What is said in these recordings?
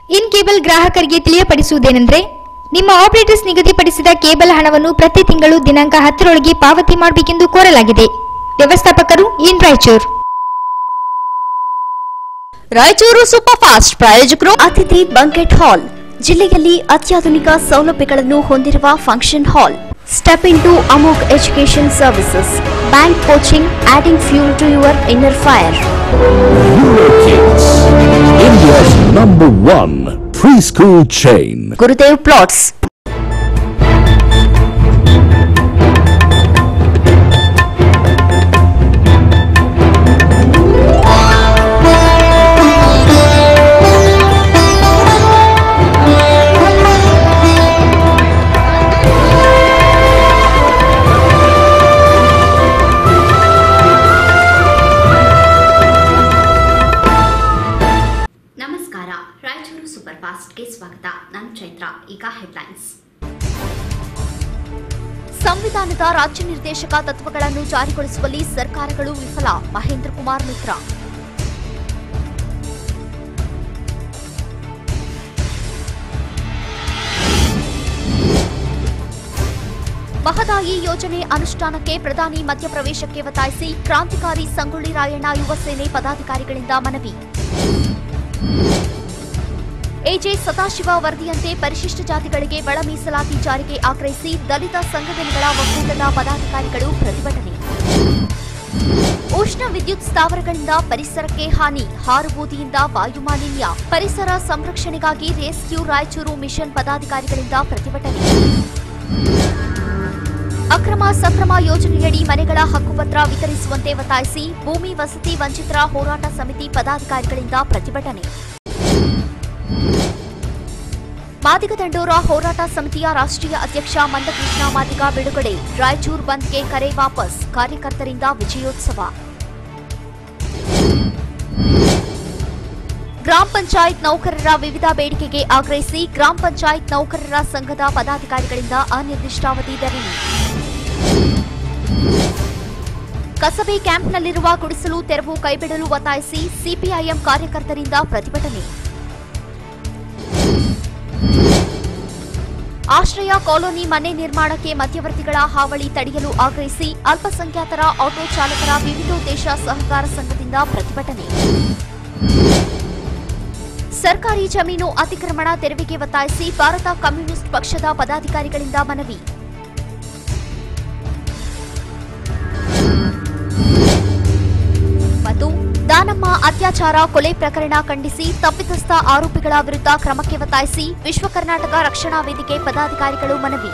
In cable ಗ್ರಾಹಕರಿಗೆ ತಿಳಿಯಪಡಿಸುವುದೇನೆಂದ್ರೆ ನಿಮ್ಮ operators ನಿಗದಿಪಡಿಸಿದ ಕೇಬಲ್ ಹಣವನ್ನು ಪ್ರತಿ ತಿಂಗಳು ದಿನಾಂಕ ಹತ್ತರೊಳಗೆ ಪಾವತಿ ಮಾಡಬೇಕೆಂದು ಕೋರಲಾಗಿದೆ ವ್ಯವಸ್ಥಾಪಕರು in Raichur Raichur super fast ಪ್ರಾಯೋಜಕರು ಅತಿಥಿ ಬಂಕೆಟ್ ಹಾಲ್ ಜಿಲ್ಲೆಯಲ್ಲಿ ಅತ್ಯಾಧುನಿಕ ಸೌಲಭ್ಯಗಳನ್ನು ಹೊಂದಿರುವ function hall step into Amok education services bank coaching adding fuel to your inner fire Eurokids, India's number one preschool chain. Gurudev plots ನಮಸ್ಕಾರ ರಾಯಚೂರು ಸೂಪರ್ ಫಾಸ್ಟ್ಗೆ ಸ್ವಾಗತ ನಾನು ಚೈತ್ರ ಈಗ ಹೆಡ್ಲೈನ್ಸ್ ಸಂವಿಧಾನದ ರಾಜ್ಯ ನಿರ್ದೇಶಕ ತತ್ವಗಳನ್ನು ಜಾರಿಗೊಳಿಸುವಲ್ಲಿ ಸರ್ಕಾರಗಳು ವಿಫಲ ಮಹೇಂದ್ರ ಕುಮಾರ್ ಮಿತ್ರ ಮಹದಾಯಿ ಯೋಜನೆ ಅನುಷ್ಠಾನಕ್ಕೆ ಪ್ರಧಾನಿ ಮಧ್ಯಪ್ರವೇಶಕ್ಕೆ ಒತ್ತಾಯಿಸಿ ಕ್ರಾಂತಿಕಾರಿ ಸಂಗೊಳ್ಳಿ ರಾಯಣ್ಣ ಯುವ ಸೇನೆ ಪದಾಧಿಕಾರಿಗಳಿಂದ ಮನವಿ ಎಜೆ ಸದಾಶಿವ ವರದಿಯಂತೆ ಪರಿಶಿಷ್ಟ ಜಾತಿಗಳಿಗೆ ಒಳ ಮೀಸಲಾತಿ ಜಾರಿಗೆ ಆಗ್ರಹಿಸಿ ದಲಿತ ಸಂಘಟನೆಗಳ ಒಕ್ಕೂಟದ ಪದಾಧಿಕಾರಿಗಳು ಪ್ರತಿಭಟನೆ ಉಷ್ಣ ವಿದ್ಯುತ್ ಸ್ಥಾವರಗಳಿಂದ ಪರಿಸರಕ್ಕೆ ಹಾನಿ ಹಾರುಬೂದಿಯಿಂದ ವಾಯು ಮಾಲಿನ್ಯ ಪರಿಸರ ಸಂರಕ್ಷಣೆಗಾಗಿ ರೆಸ್ಕ್ಯೂ ರಾಯಚೂರು ಮಿಷನ್ ಪದಾಧಿಕಾರಿಗಳಿಂದ ಪ್ರತಿಭಟನೆ ಅಕ್ರಮ ಸಕ್ರಮ ಯೋಜನೆಯಡಿ ಮನೆಗಳ ಹಕ್ಕುಪತ್ರ ವಿತರಿಸುವಂತೆ ಒತ್ತಾಯಿಸಿ ಭೂಮಿ ವಸತಿ ವಂಚಿತರ ಹೋರಾಟ ಸಮಿತಿ ಪದಾಧಿಕಾರಿಗಳಿಂದ ಪ್ರತಿಭಟನೆ ಮಾದಿಗ ದಂಡೋರ ಹೋರಾಟ ಸಮಿತಿಯ ರಾಷ್ಟ್ರೀಯ ಅಧ್ಯಕ್ಷ ಮಂದಕೃಷ್ಣ ಮಾದಿಗ ಬಿಡುಗಡೆ ರಾಯಚೂರು ಬಂದ್ಗೆ ಕರೆ ವಾಪಸ್ ಕಾರ್ಯಕರ್ತರಿಂದ ವಿಜಯೋತ್ಸವ ಗ್ರಾಮ ಪಂಚಾಯತ್ ನೌಕರರ ವಿವಿಧ ಬೇಡಿಕೆಗೆ ಆಗ್ರಹಿಸಿ ಗ್ರಾಮ ಪಂಚಾಯತ್ ನೌಕರರ ಸಂಘದ ಪದಾಧಿಕಾರಿಗಳಿಂದ ಅನಿರ್ದಿಷ್ಟಾವಧಿ ಧರಣಿ ಕಸಬೆ ಕ್ಯಾಂಪ್ನಲ್ಲಿರುವ ಗುಡಿಸಲು ತೆರವು ಕೈಬಿಡಲು ಒತ್ತಾಯಿಸಿ ಸಿಪಿಐಎಂ ಕಾರ್ಯಕರ್ತರಿಂದ ಪ್ರತಿಭಟನೆ ಆಶ್ರಯ ಕಾಲೋನಿ ಮನೆ ನಿರ್ಮಾಣಕ್ಕೆ ಮಧ್ಯವರ್ತಿಗಳ ಹಾವಳಿ ತಡೆಯಲು ಆಗ್ರಹಿಸಿ ಅಲ್ಪಸಂಖ್ಯಾತರ ಆಟೋ ಚಾಲಕರ ವಿವಿಧೋದ್ದೇಶ ಸಹಕಾರ ಸಂಘದಿಂದ ಪ್ರತಿಭಟನೆ ಸರ್ಕಾರಿ ಜಮೀನು ಅತಿಕ್ರಮಣ ತೆರವಿಗೆ ಒತ್ತಾಯಿಸಿ ಭಾರತ ಕಮ್ಯುನಿಸ್ಟ್ ಪಕ್ಷದ ಪದಾಧಿಕಾರಿಗಳಿಂದ ಮನವಿ ಮತ್ತು ದಾನಮ್ಮ ಅತ್ಯಾಚಾರ ಕೊಲೆ ಪ್ರಕರಣ ಖಂಡಿಸಿ ತಪ್ಪಿತಸ್ಥ ಆರೋಪಿಗಳ ವಿರುದ್ಧ ಕ್ರಮಕ್ಕೆ ಒತ್ತಾಯಿಸಿ ವಿಶ್ವ ಕರ್ನಾಟಕ ರಕ್ಷಣಾ ವೇದಿಕೆ ಪದಾಧಿಕಾರಿಗಳು ಮನವಿ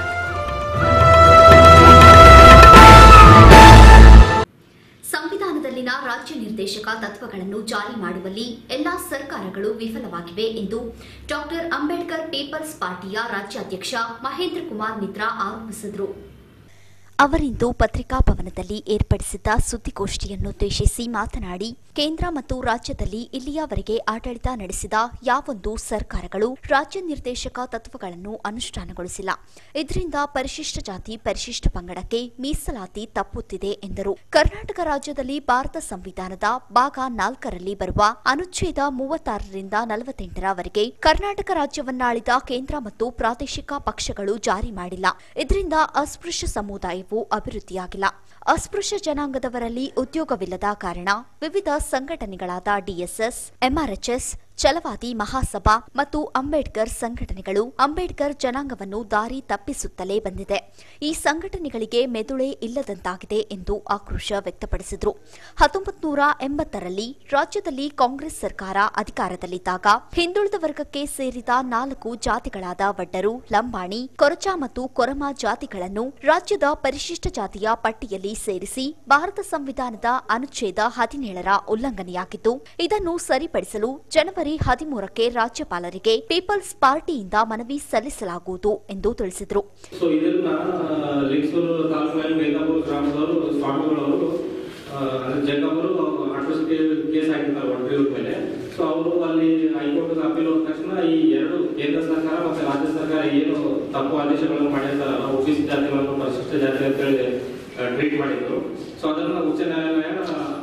ಸಂವಿಧಾನದಲ್ಲಿನ ರಾಜ್ಯ ನಿರ್ದೇಶಕ ತತ್ವಗಳನ್ನು ಜಾರಿ ಮಾಡುವಲ್ಲಿ ಎಲ್ಲಾ ಸರ್ಕಾರಗಳು ವಿಫಲವಾಗಿವೆ ಎಂದು ಡಾಕ್ಟರ್ ಅಂಬೇಡ್ಕರ್ ಪೀಪಲ್ಸ್ ಪಾರ್ಟಿಯ ರಾಜ್ಯಾಧ್ಯಕ್ಷ ಮಹೇಂದ್ರ ಕುಮಾರ್ ಮಿತ್ರ ಆರೋಪಿಸಿದರು ಅವರಿಂದು ಪತ್ರಿಕಾ ಭವನದಲ್ಲಿ ಏರ್ಪಡಿಸಿದ್ದ ಸುದ್ದಿಗೋಷ್ಠಿಯನ್ನುದ್ದೇಶಿಸಿ ಮಾತನಾಡಿ ಕೇಂದ್ರ ಮತ್ತು ರಾಜ್ಯದಲ್ಲಿ ಇಲ್ಲಿಯವರೆಗೆ ಆಡಳಿತ ನಡೆಸಿದ ಯಾವೊಂದು ಸರ್ಕಾರಗಳು ರಾಜ್ಯ ನಿರ್ದೇಶಕ ತತ್ವಗಳನ್ನು ಅನುಷ್ಠಾನಗೊಳಿಸಿಲ್ಲ ಇದರಿಂದ ಪರಿಶಿಷ್ಟ ಜಾತಿ ಪರಿಶಿಷ್ಟ ಪಂಗಡಕ್ಕೆ ಮೀಸಲಾತಿ ತಪ್ಪುತ್ತಿದೆ ಎಂದರು ಕರ್ನಾಟಕ ರಾಜ್ಯದಲ್ಲಿ ಭಾರತ ಸಂವಿಧಾನದ ಭಾಗ ನಾಲ್ಕರಲ್ಲಿ ಬರುವ ಅನುಚ್ಛೇದ ಮೂವತ್ತಾರರಿಂದ ನಲವತ್ತೆಂಟರವರೆಗೆ ಕರ್ನಾಟಕ ರಾಜ್ಯವನ್ನಾಳಿದ ಕೇಂದ್ರ ಮತ್ತು ಪ್ರಾದೇಶಿಕ ಪಕ್ಷಗಳು ಜಾರಿ ಮಾಡಿಲ್ಲ ಇದರಿಂದ ಅಸ್ಪೃಶ್ಯ ಸಮುದಾಯವು ಅಭಿವೃದ್ಧಿಯಾಗಿಲ್ಲ ಅಸ್ಪೃಶ್ಯ ಜನಾಂಗದವರಲ್ಲಿ ಉದ್ಯೋಗವಿಲ್ಲದ ಕಾರಣ ವಿವಿಧ ಸಂಘಟನೆಗಳಾದ ಡಿಎಸ್ಎಸ್ ಎಂಆರ್ಎಚ್ಎಸ್ ಛಲವಾದಿ ಮಹಾಸಭಾ ಮತ್ತು ಅಂಬೇಡ್ಕರ್ ಸಂಘಟನೆಗಳು ಅಂಬೇಡ್ಕರ್ ಜನಾಂಗವನ್ನು ದಾರಿ ತಪ್ಪಿಸುತ್ತಲೇ ಬಂದಿದೆ ಈ ಸಂಘಟನೆಗಳಿಗೆ ಮೆದುಳೇ ಇಲ್ಲದಂತಾಗಿದೆ ಎಂದು ಆಕ್ರೋಶ ವ್ಯಕ್ತಪಡಿಸಿದರು ಹತ್ತೊಂಬತ್ತು ನೂರ ಎಂಬತ್ತರಲ್ಲಿ ರಾಜ್ಯದಲ್ಲಿ ಕಾಂಗ್ರೆಸ್ ಸರ್ಕಾರ ಅಧಿಕಾರದಲ್ಲಿದ್ದಾಗ ಹಿಂದುಳಿದ ವರ್ಗಕ್ಕೆ ಸೇರಿದ ನಾಲ್ಕು ಜಾತಿಗಳಾದ ವಡ್ಡರು ಲಂಬಾಣಿ ಕೊರಚ ಮತ್ತು ಕೊರಮ ಜಾತಿಗಳನ್ನು ರಾಜ್ಯದ ಪರಿಶಿಷ್ಟ ಜಾತಿಯ ಪಟ್ಟಿಯಲ್ಲಿ ಸೇರಿಸಿ ಭಾರತ ಸಂವಿಧಾನದ ಅನುಚ್ಛೇದ ಹದಿನೇಳರ ಉಲ್ಲಂಘನೆಯಾಗಿದ್ದು ಇದನ್ನು ಸರಿಪಡಿಸಲು ಜನವರಿ ಹದಿಮೂರಕ್ಕೆ ರಾಜ್ಯಪಾಲರಿಗೆ ಪೀಪಲ್ಸ್ ಪಾರ್ಟಿಯಿಂದ ಮನವಿ ಸಲ್ಲಿಸಲಾಗುವುದು ಎಂದು ತಿಳಿಸಿದರು ಸೊ ಇದನ್ನ ಲಿಂಗಸೂರು ತಾಲೂಕಿನಲ್ಲಿ ಮೇಘಾಪುರ ಗ್ರಾಮದವರು ಸ್ವಾಮಿಗಳವರು ಆ, ಅಂದ್ರೆ ಜಗ್ಗವರು ಅಟ್ರಾಸಿಟಿ ಕೇಸ್ ಹಾಕಿರ್ತಾರೆ ಒಡ್ರಿಯವ್ರ ಮೇಲೆ ಸೊ ಅವರು ಅಲ್ಲಿ ಹೈಕೋರ್ಟ್ ಅಪೀಲ್ ಹೋದ ತಕ್ಷಣ ಈ ಎರಡು ಕೇಂದ್ರ ಸರ್ಕಾರ ಮತ್ತೆ ರಾಜ್ಯ ಸರ್ಕಾರ ಏನು ತಪ್ಪು ಆದೇಶಗಳನ್ನು ಮಾಡಿರ್ತಾರಲ್ಲ ಒಬಿಸಿ ಜಾತಿಗಳನ್ನು ಪರಿಶಿಷ್ಟ ಜಾತಿ ಅಂತ ಹೇಳಿ ಟ್ರೀಟ್ ಮಾಡಿದ್ರು ಸೊ ಅದನ್ನ ಉಚ್ಚ ನ್ಯಾಯಾಲಯ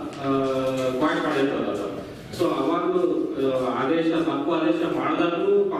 ಪಾಯಿಂಟ್ ಮಾಡಿರ್ತದೆ ಅದು ಸೊ ಅವಾಗ ಆ, ಆದೇಶ ತಪ್ಪು ಆದೇಶ ಮಾಡಿದಾಗೂ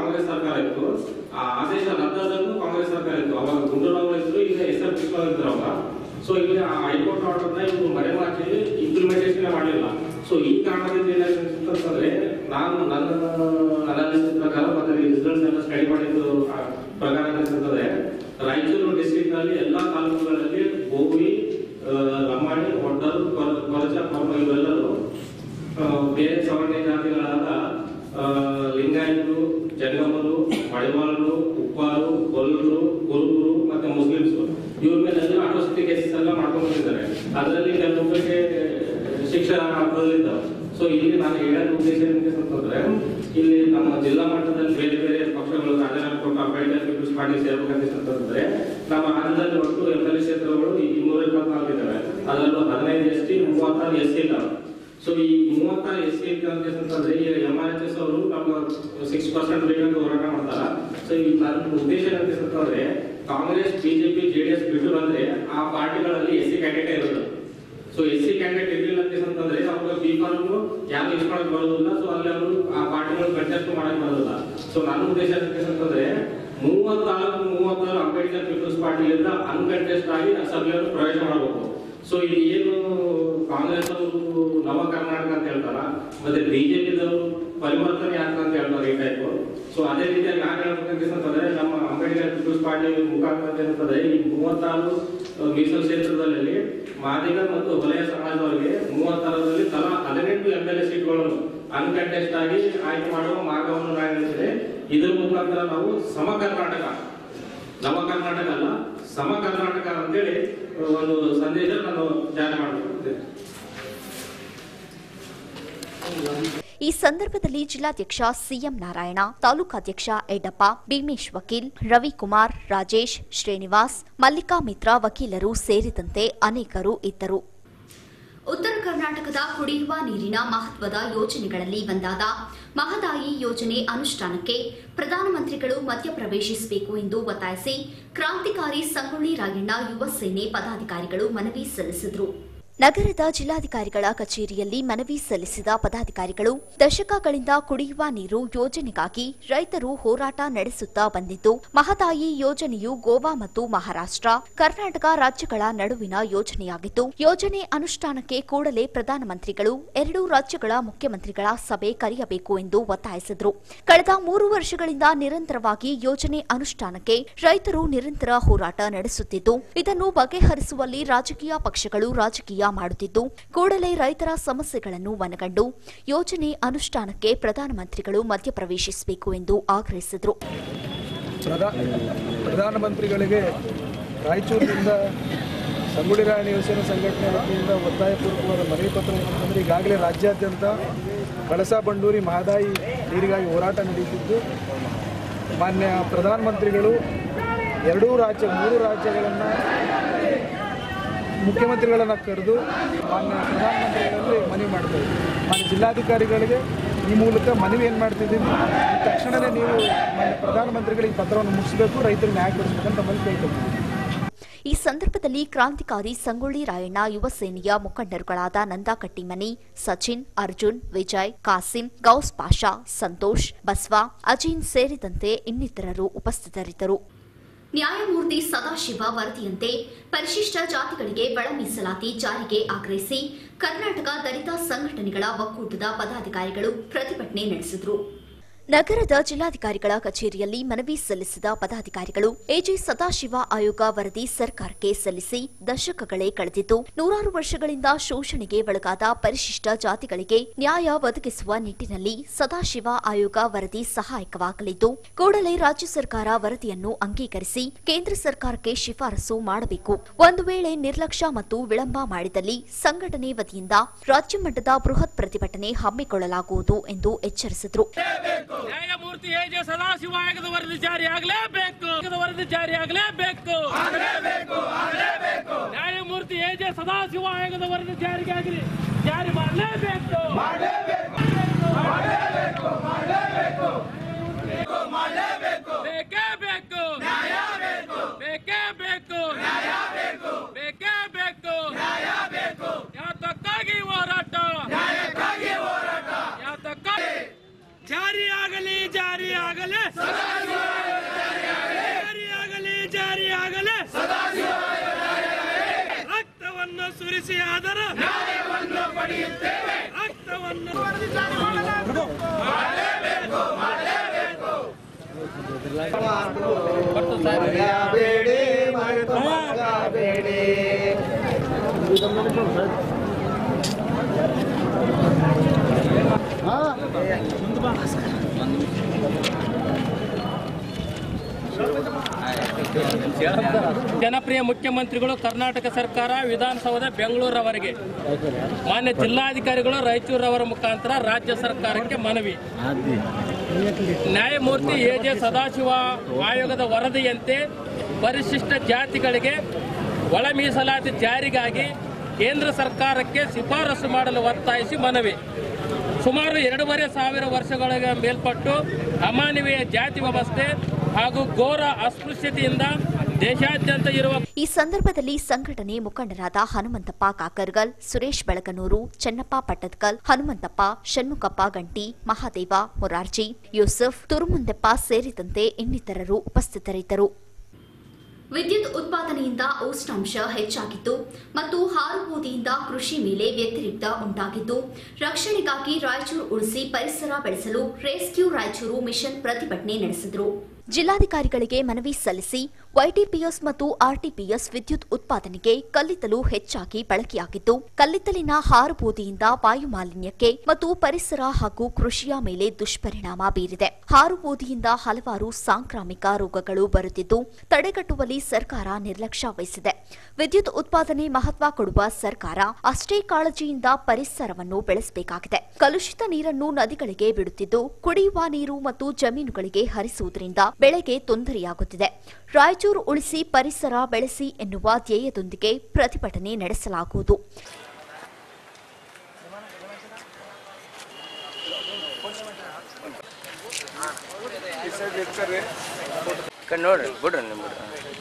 ಮಾಡ್ತಾರ ಸೊ ಇಲ್ಲಿ ಆ ಹೈಕೋರ್ಟ್ ಆರ್ಡರ್ನ ಇವರು ಮರೆಮಾಚಿ ಇಂಪ್ಲಿಮೆಂಟೇಷನ್ ಮಾಡಲಿಲ್ಲ ಸೊ ಈ ಕಾರಣದಿಂದ ಏನಾಗಿದೆ ಅಂತಂದ್ರೆ ನಾನು ನನ್ನ ಅನಾಲಿಸಿಸ್ ಪ್ರಕಾರ ಮತ್ತೆ ರಿಸಲ್ಟ್ಸ್ ಎಲ್ಲ ಸ್ಟಡಿ ಮಾಡಿದ್ದು ಆ ಪ್ರಕಾರ ಏನಿರ್ತದೆ ರಾಯಚೂರು ಡಿಸ್ಟ್ರಿಕ್ಟ್ ನಲ್ಲಿ ಎಲ್ಲಾ ತಾಲೂಕುಗಳಲ್ಲಿ ಗೋವಿ ಆ, ಲಂಬಾಣಿ ಒಡ್ಡರು ಕೊರ- ಕೊರಚ ಕೊರ್ಮ ಇವೆಲ್ಲರೂ ಆ, ಬೇರೆ ಸವರ್ಣ ಜಾತಿಗಳಾದ ಆ, ಲಿಂಗಾಯತರು ಜಂಗಮರು ಮಡಿವಾಳರು ಉಪ್ಪಾರು ಗೊಲ್ಲರು ಕುರುಬರು ಮತ್ತೆ ಮುಸ್ಲಿಮ್ಸ್ ಇವ್ರ ಮೇಲೆ ಅಟ್ರಾಸಿಟಿ ಕೇಸಸ್ ಎಲ್ಲ ಮಾಡ್ಕೊಂಡು ಬಂದಿದ್ದಾರೆ ಅದರಲ್ಲಿ ಕೆಲವೊಬ್ಬರಿಗೆ ಶಿಕ್ಷಣ ಆಗ್ಬೋದಿದ್ದಾವೆ ಸೊ ಇಲ್ಲಿ ನಾನು ಹೇಳೋದ ಉದ್ದೇಶ ಏನಿದೆ ಅಂತಂದ್ರೆ ಇಲ್ಲಿ ನಮ್ಮ ಜಿಲ್ಲಾ ಮಟ್ಟದಲ್ಲಿ ಬೇರೆ ಬೇರೆ ಪಕ್ಷಗಳು ರಾಜೀನಾಮೆ ಕೊಟ್ಟು ಅಂಬೇಡ್ಕರ್ ಪೀಪಲ್ಸ್ ಪಾರ್ಟಿ ಸೇರ್ಬೇಕಂತ ಅಂತಂದ್ರೆ ನಮ್ಮ ರಾಜ್ಯದಲ್ಲಿ ಒಟ್ಟು ಎಂ ಎಲ್ ಕ್ಷೇತ್ರಗಳು ಇನ್ನೂರ ಇಪ್ಪತ್ನಾಲ್ಕು ಇದ್ದಾವೆ ಅದರಲ್ಲೂ ಹದಿನೈದು ಎಸ್ ಟಿ ಮೂವತ್ತಾರು ಎಸ್ ಸಿ ಇದ್ದಾವೆ ಸೊ ಈ ಮೂವತ್ತಾರು ಎಸ್ ಸಿ ಅಂತಂದ್ರೆ ಈ ಎಂ ಆರ್ ಎಚ್ ಎಸ್ ಅವರು ನಮ್ಮ ಸಿಕ್ಸ್ ಪರ್ಸೆಂಟ್ ಬೇಕಂತ ಹೋರಾಟ ಮಾಡ್ತಾರ ಸೊ ಈ ನನ್ನ ಉದ್ದೇಶ ಏನಂತಂದ್ರೆ ಕಾಂಗ್ರೆಸ್ ಬಿಜೆಪಿ ಜೆಡಿಎಸ್ ಬಿಟ್ಟು ಬಂದ್ರೆ ಆ ಪಾರ್ಟಿಗಳಲ್ಲಿ ಎಸ್ ಸಿ ಕ್ಯಾಂಡಿಡೇಟ್ ಇರೋದು ಸೊ ಎಸ್ ಸಿ ಕ್ಯಾಂಡಿಡೇಟ್ ಇರಲಿಲ್ಲ ಅಂತಂದ್ರೆ ಅವ್ರಿಗೆ ಬಿ ಫಾರ್ಮ್ ಯಾರು ಯೂಸ್ ಮಾಡಕ್ ಬರೋದಿಲ್ಲ ಸೊ ಅಲ್ಲಿ ಅವರು ಆ ಪಾರ್ಟಿಗಳು ಕಂಟೆಸ್ಟ್ ಮಾಡಕ್ ಬರೋದಿಲ್ಲ ಸೊ ನನ್ನ ಉದ್ದೇಶ ಅಂತಂದ್ರೆ ಮೂವತ್ತಾರು ಮೂವತ್ತಾರು ಅಂಬೇಡ್ಕರ್ ಪೀಪಲ್ಸ್ ಪಾರ್ಟಿಯಿಂದ ಅನ್ಕಂಟೆಸ್ಟ್ ಆಗಿ ಅಸೆಂಬ್ಲಿಯನ್ನು ಪ್ರವೇಶ ಮಾಡಬೇಕು ಸೊ ಇಲ್ಲಿ ಏನು ಕಾಂಗ್ರೆಸ್ ಅವರು ನವ ಕರ್ನಾಟಕ ಅಂತ ಹೇಳ್ತಾರ ಮತ್ತೆ ಬಿಜೆಪಿದವರು ಪರಿವರ್ತನೆ ಯಾಕೆ ಅಂತ ಹೇಳ್ತಾರೆ ಈ ಟೈಪ್ ಸೊ ಅದೇ ರೀತಿಯಾಗಿ ನಾನು ಹೇಳ್ಬೇಕಂತಂದ್ರೆ ನಮ್ಮ ಅಂಬೇಡ್ಕರ್ ಪೀಪಲ್ಸ್ ಪಾರ್ಟಿ ಮುಖಾಂತರ ಏನಂತಂದ್ರೆ ಈ ಮೂವತ್ತಾರು ಅಹ್, ಮೀಸಲು ಕ್ಷೇತ್ರದಲ್ಲಿ ಮಾದಿಗ ಮತ್ತು ವಲಯ ಸಮಾಜದವರಿಗೆ ಮೂವತ್ತಾರರಲ್ಲಿ ತಲಾ ಹದಿನೆಂಟು ಎಂ ಎಲ್ ಎ ಸೀಟ್ಗಳನ್ನು ಅನ್ಕಂಟೆಸ್ಟ್ ಆಗಿ ಆಯ್ಕೆ ಮಾಡುವ ಮಾರ್ಗವನ್ನು ನಾನು ಹೇಳಿದ್ದೇನೆ ಇದ್ರ ಮುಖಾಂತರ ನಾವು ಸಮ ಕರ್ನಾಟಕ ನವ ಕರ್ನಾಟಕ ಅಲ್ಲ ಸಮ ಕರ್ನಾಟಕ ಅಂತೇಳಿ ಒಂದು ಸಂದೇಶ ನಾನು ಜಾರಿ ಮಾಡಬೇಕು ಈ ಸಂದರ್ಭದಲ್ಲಿ ಜಿಲ್ಲಾಧ್ಯಕ್ಷ ಸಿಎಂ ನಾರಾಯಣ ತಾಲೂಕಾಧ್ಯಕ್ಷ ಯಡ್ಡಪ್ಪ ಭೀಮೇಶ್ ವಕೀಲ್ ರವಿಕುಮಾರ್ ರಾಜೇಶ್ ಶ್ರೀನಿವಾಸ್ ಮಲ್ಲಿಕಾ ಮಿತ್ರ ವಕೀಲರು ಸೇರಿದಂತೆ ಅನೇಕರು ಇದ್ದರು ಉತ್ತರ ಕರ್ನಾಟಕದ ಕುಡಿಯುವ ನೀರಿನ ಮಹತ್ವದ ಯೋಜನೆಗಳಲ್ಲಿ ಒಂದಾದ ಮಹದಾಯಿ ಯೋಜನೆ ಅನುಷ್ಠಾನಕ್ಕೆ ಪ್ರಧಾನಮಂತ್ರಿಗಳು ಮಧ್ಯಪ್ರವೇಶಿಸಬೇಕು ಎಂದು ಒತ್ತಾಯಿಸಿ ಕ್ರಾಂತಿಕಾರಿ ಸಂಗೊಳ್ಳಿ ರಾಯಣ್ಣ ಯುವ ಸೇನೆ ಪದಾಧಿಕಾರಿಗಳು ಮನವಿ ಸಲ್ಲಿಸಿದರು ನಗರದ ಜಿಲ್ಲಾಧಿಕಾರಿಗಳ ಕಚೇರಿಯಲ್ಲಿ ಮನವಿ ಸಲ್ಲಿಸಿದ ಪದಾಧಿಕಾರಿಗಳು ದಶಕಗಳಿಂದ ಕುಡಿಯುವ ನೀರು ಯೋಜನೆಗಾಗಿ ರೈತರು ಹೋರಾಟ ನಡೆಸುತ್ತಾ ಬಂದಿದ್ದು ಮಹದಾಯಿ ಯೋಜನೆಯು ಗೋವಾ ಮತ್ತು ಮಹಾರಾಷ್ಟ್ರ ಕರ್ನಾಟಕ ರಾಜ್ಯಗಳ ನಡುವಿನ ಯೋಜನೆಯಾಗಿದ್ದು ಯೋಜನೆ ಅನುಷ್ಠಾನಕ್ಕೆ ಕೂಡಲೇ ಪ್ರಧಾನಮಂತ್ರಿಗಳು ಎರಡೂ ರಾಜ್ಯಗಳ ಮುಖ್ಯಮಂತ್ರಿಗಳ ಸಭೆ ಕರೆಯಬೇಕು ಎಂದು ಒತ್ತಾಯಿಸಿದರು ಕಳೆದ ಮೂರು ವರ್ಷಗಳಿಂದ ನಿರಂತರವಾಗಿ ಯೋಜನೆ ಅನುಷ್ಠಾನಕ್ಕೆ ರೈತರು ನಿರಂತರ ಹೋರಾಟ ನಡೆಸುತ್ತಿದ್ದು ಇದನ್ನು ಬಗೆಹರಿಸುವಲ್ಲಿ ರಾಜಕೀಯ ಪಕ್ಷಗಳು ರಾಜಕೀಯ ಮಾಡುತ್ತಿದ್ದು ಕೂಡಲೇ ರೈತರ ಸಮಸ್ಯೆಗಳನ್ನು ಮನಗಂಡು ಯೋಜನೆ ಅನುಷ್ಠಾನಕ್ಕೆ ಪ್ರಧಾನಮಂತ್ರಿಗಳು ಮಧ್ಯಪ್ರವೇಶಿಸಬೇಕು ಎಂದು ಆಗ್ರಹಿಸಿದರು ಪ್ರಧಾ ಪ್ರಧಾನಮಂತ್ರಿಗಳಿಗೆ ರಾಯಚೂರಿನಿಂದ ಸಂಗೊಳ್ಳಿ ರಾಯಣ್ಣ ಯೋಜನೆ ಸಂಘಟನೆ ವತಿಯಿಂದ ಒತ್ತಾಯಪೂರ್ವಕವಾದ ಮನವಿ ಪತ್ರ ಏನಂತಂದರೆ ಈಗಾಗಲೇ ರಾಜ್ಯಾದ್ಯಂತ ಕಳಸಾ ಬಂಡೂರಿ ಮಹದಾಯಿ ನೀರಿಗಾಗಿ ಹೋರಾಟ ನಡೆಯುತ್ತಿದ್ದು ಮಾನ್ಯ ಪ್ರಧಾನಮಂತ್ರಿಗಳು ಎರಡೂ ರಾಜ್ಯ ಮೂರು ರಾಜ್ಯಗಳನ್ನು ಮುಖ್ಯಮಂತ್ರಿಗಳನ್ನು ಕರೆದು ಮಾನ್ಯ ಪ್ರಧಾನಮಂತ್ರಿಗಳಲ್ಲಿ ಮನವಿ ಮಾಡ್ತಾ ಇದ್ದೀವಿ ಮಾನ್ಯ ಜಿಲ್ಲಾಧಿಕಾರಿಗಳಿಗೆ ಈ ಮೂಲಕ ಮನವಿ ಏನು ಮಾಡ್ತಿದ್ದೀನಿ ಈ ತಕ್ಷಣವೇ ನೀವು ಮಾನ್ಯ ಪ್ರಧಾನಮಂತ್ರಿಗಳಿಗೆ ಪತ್ರವನ್ನು ಮುಗಿಸಬೇಕು ರೈತರಿಗೆ ನ್ಯಾಯ ಕೊಡಿಸ್ಬೇಕಂತ ತಮ್ಮಲ್ಲಿ ಕೇಳ್ಕೊಳ್ತೀನಿ ಈ ಸಂದರ್ಭದಲ್ಲಿ ಕ್ರಾಂತಿಕಾರಿ ಸಂಗೊಳ್ಳಿ ರಾಯಣ್ಣ ಯುವ ಸೇನೆಯ ಮುಖಂಡರುಗಳಾದ ನಂದಾ ಕಟ್ಟಿಮನಿ ಸಚಿನ್ ಅರ್ಜುನ್ ವಿಜಯ್ ಕಾಸಿಂ ಗೌಸ್ ಪಾಷಾ ಸಂತೋಷ್ ಬಸ್ವಾ ಅಜೀನ್ ಸೇರಿದಂತೆ ಇನ್ನಿತರರು ಉಪಸ್ಥಿತರಿದ್ದರು ನ್ಯಾಯಮೂರ್ತಿ ಸದಾಶಿವ ವರದಿಯಂತೆ ಪರಿಶಿಷ್ಟ ಜಾತಿಗಳಿಗೆ ಒಳ ಮೀಸಲಾತಿ ಜಾರಿಗೆ ಆಗ್ರಹಿಸಿ ಕರ್ನಾಟಕ ದಲಿತ ಸಂಘಟನೆಗಳ ಒಕ್ಕೂಟದ ಪದಾಧಿಕಾರಿಗಳು ಪ್ರತಿಭಟನೆ ನಡೆಸಿದರು ನಗರದ ಜಿಲ್ಲಾಧಿಕಾರಿಗಳ ಕಚೇರಿಯಲ್ಲಿ ಮನವಿ ಸಲ್ಲಿಸಿದ ಪದಾಧಿಕಾರಿಗಳು ಎಜೆ ಸದಾಶಿವ ಆಯೋಗ ವರದಿ ಸರ್ಕಾರಕ್ಕೆ ಸಲ್ಲಿಸಿ ದಶಕಗಳೇ ಕಳೆದಿದ್ದು ನೂರಾರು ವರ್ಷಗಳಿಂದ ಶೋಷಣೆಗೆ ಒಳಗಾದ ಪರಿಶಿಷ್ಟ ಜಾತಿಗಳಿಗೆ ನ್ಯಾಯ ಒದಗಿಸುವ ನಿಟ್ಟಿನಲ್ಲಿ ಸದಾಶಿವ ಆಯೋಗ ವರದಿ ಸಹಾಯಕವಾಗಲಿದ್ದು ಕೂಡಲೇ ರಾಜ್ಯ ಸರ್ಕಾರ ವರದಿಯನ್ನು ಅಂಗೀಕರಿಸಿ ಕೇಂದ್ರ ಸರ್ಕಾರಕ್ಕೆ ಶಿಫಾರಸು ಮಾಡಬೇಕು ಒಂದು ವೇಳೆ ನಿರ್ಲಕ್ಷ್ಯ ಮತ್ತು ವಿಳಂಬ ಮಾಡಿದಲ್ಲಿ ಸಂಘಟನೆ ವತಿಯಿಂದ ರಾಜ್ಯ ಮಟ್ಟದ ಬೃಹತ್ ಪ್ರತಿಭಟನೆ ಹಮ್ಮಿಕೊಳ್ಳಲಾಗುವುದು ಎಂದು ಎಚ್ಚರಿಸಿದರು ನ್ಯಾಯಮೂರ್ತಿ ಎ ಜೆ ಸದಾಶಿವ ಆಯೋಗದ ವರದಿ ಜಾರಿ ಆಗಲೇಬೇಕು ಆಯೋಗದ ವರದಿ ಜಾರಿ ಆಗಲೇಬೇಕು ನ್ಯಾಯಮೂರ್ತಿ ಎ ಜೆ ಸದಾಶಿವ ಆಯೋಗದ ವರದಿ ಜಾರಿಗೆ ಆಗಲಿ ಜಾರಿ ಮಾಡಲೇಬೇಕು ಬೇಕೇ ಬೇಕು ಬೇಕೇ ಬೇಕು ಬೇಕೇ ಬೇಕು ಯಾತಕ್ಕಾಗಿ ಹೋರಾಟ ಯಾತಕ್ಕಾಗಿ ಜಾರಿ ಆಗಲಿ ಜಾರಿ ಆಗಲಿ ಜಾರಿ ಆಗಲಿ ಜಾರಿ ಆಗಲಿ ಬಿಸಿ ಆದರ ರಕ್ತವನ್ನು ಜನಪ್ರಿಯ ಮುಖ್ಯಮಂತ್ರಿಗಳು ಕರ್ನಾಟಕ ಸರ್ಕಾರ ವಿಧಾನಸೌಧ ಬೆಂಗಳೂರವರೆಗೆ ಮಾನ್ಯ ಜಿಲ್ಲಾಧಿಕಾರಿಗಳು ರಾಯಚೂರವರ ಮುಖಾಂತರ ರಾಜ್ಯ ಸರ್ಕಾರಕ್ಕೆ ಮನವಿ ನ್ಯಾಯಮೂರ್ತಿ ಎ ಜೆ ಸದಾಶಿವ ಆಯೋಗದ ವರದಿಯಂತೆ ಪರಿಶಿಷ್ಟ ಜಾತಿಗಳಿಗೆ ಒಳ ಮೀಸಲಾತಿ ಜಾರಿಗಾಗಿ ಕೇಂದ್ರ ಸರ್ಕಾರಕ್ಕೆ ಶಿಫಾರಸು ಮಾಡಲು ಒತ್ತಾಯಿಸಿ ಮನವಿ ಸುಮಾರು ಎರಡೂವರೆ ಸಾವಿರ ವರ್ಷಗಳ ಮೇಲ್ಪಟ್ಟು ಅಮಾನವೀಯ ಜಾತಿ ವ್ಯವಸ್ಥೆ ಹಾಗೂ ಘೋರ ಅಸ್ಪೃಶ್ಯತೆಯಿಂದ ದೇಶಾದ್ಯಂತ ಇರುವ ಈ ಸಂದರ್ಭದಲ್ಲಿ ಸಂಘಟನೆ ಮುಖಂಡರಾದ ಹನುಮಂತಪ್ಪ ಕಾಕರ್ಗಲ್ ಸುರೇಶ್ ಬೆಳಗನೂರು ಚೆನ್ನಪ್ಪ ಪಟ್ಟದ್ಕಲ್ ಹನುಮಂತಪ್ಪ ಷಣ್ಮುಖಪ್ಪ ಗಂಟಿ ಮಹಾದೇವ ಮೊರಾರ್ಜಿ ಯೂಸುಫ್ ತುರುಮುಂದೆಪ್ಪ ಸೇರಿದಂತೆ ಇನ್ನಿತರರು ಉಪಸ್ಥಿತರಿದ್ದರು ವಿದ್ಯುತ್ ಉತ್ಪಾದನೆಯಿಂದ ಉಷ್ಣಾಂಶ ಹೆಚ್ಚಾಗಿದ್ದು ಮತ್ತು ಹಾರುಬೂದಿಯಿಂದ ಕೃಷಿ ಮೇಲೆ ವ್ಯತಿರಿಕ್ತ ಉಂಟಾಗಿದ್ದು ರಕ್ಷಣೆಗಾಗಿ ರಾಯಚೂರು ಉಳಿಸಿ ಪರಿಸರ ಬೆಳೆಸಲು ರೆಸ್ಕ್ಯೂ ರಾಯಚೂರು ಮಿಷನ್ ಪ್ರತಿಭಟನೆ ನಡೆಸಿದರು ಜಿಲ್ಲಾಧಿಕಾರಿಗಳಿಗೆ ಮನವಿ ಸಲ್ಲಿಸಿ ವೈಟಿಪಿಎಸ್ ಮತ್ತು ಆರ್ಟಿಪಿಎಸ್ ವಿದ್ಯುತ್ ಉತ್ಪಾದನೆಗೆ ಕಲ್ಲಿದ್ದಲು ಹೆಚ್ಚಾಗಿ ಬಳಕೆಯಾಗಿದ್ದು ಕಲ್ಲಿದ್ದಲಿನ ಹಾರುಬೂದಿಯಿಂದ ವಾಯು ಮಾಲಿನ್ಯಕ್ಕೆ ಮತ್ತು ಪರಿಸರ ಹಾಗೂ ಕೃಷಿಯ ಮೇಲೆ ದುಷ್ಪರಿಣಾಮ ಬೀರಿದೆ ಹಾರುಬೂದಿಯಿಂದ ಹಲವಾರು ಸಾಂಕ್ರಾಮಿಕ ರೋಗಗಳು ಬರುತ್ತಿದ್ದು ತಡೆಗಟ್ಟುವಲ್ಲಿ ಸರ್ಕಾರ ನಿರ್ಲಕ್ಷ್ಯ ವಹಿಸಿದೆ ವಿದ್ಯುತ್ ಉತ್ಪಾದನೆ ಮಹತ್ವ ಕೊಡುವ ಸರ್ಕಾರ ಅಷ್ಟೇ ಕಾಳಜಿಯಿಂದ ಪರಿಸರವನ್ನು ಬೆಳೆಸಬೇಕಾಗಿದೆ ಕಲುಷಿತ ನೀರನ್ನು ನದಿಗಳಿಗೆ ಬಿಡುತ್ತಿದ್ದು ಕುಡಿಯುವ ನೀರು ಮತ್ತು ಜಮೀನುಗಳಿಗೆ ಹರಿಸುವುದರಿಂದ ಬೆಳೆಗೆ ತೊಂದರೆಯಾಗುತ್ತಿದೆ ರಾಯಚೂರು ಉಳಿಸಿ ಪರಿಸರ ಬೆಳೆಸಿ ಎನ್ನುವ ಧ್ಯೇಯದೊಂದಿಗೆ ಪ್ರತಿಭಟನೆ ನಡೆಸಲಾಗುವುದು ನೋಡ್ರಿ ಬಿಡ್ರಿ ನೀವು ಬಿಡ್ರಿ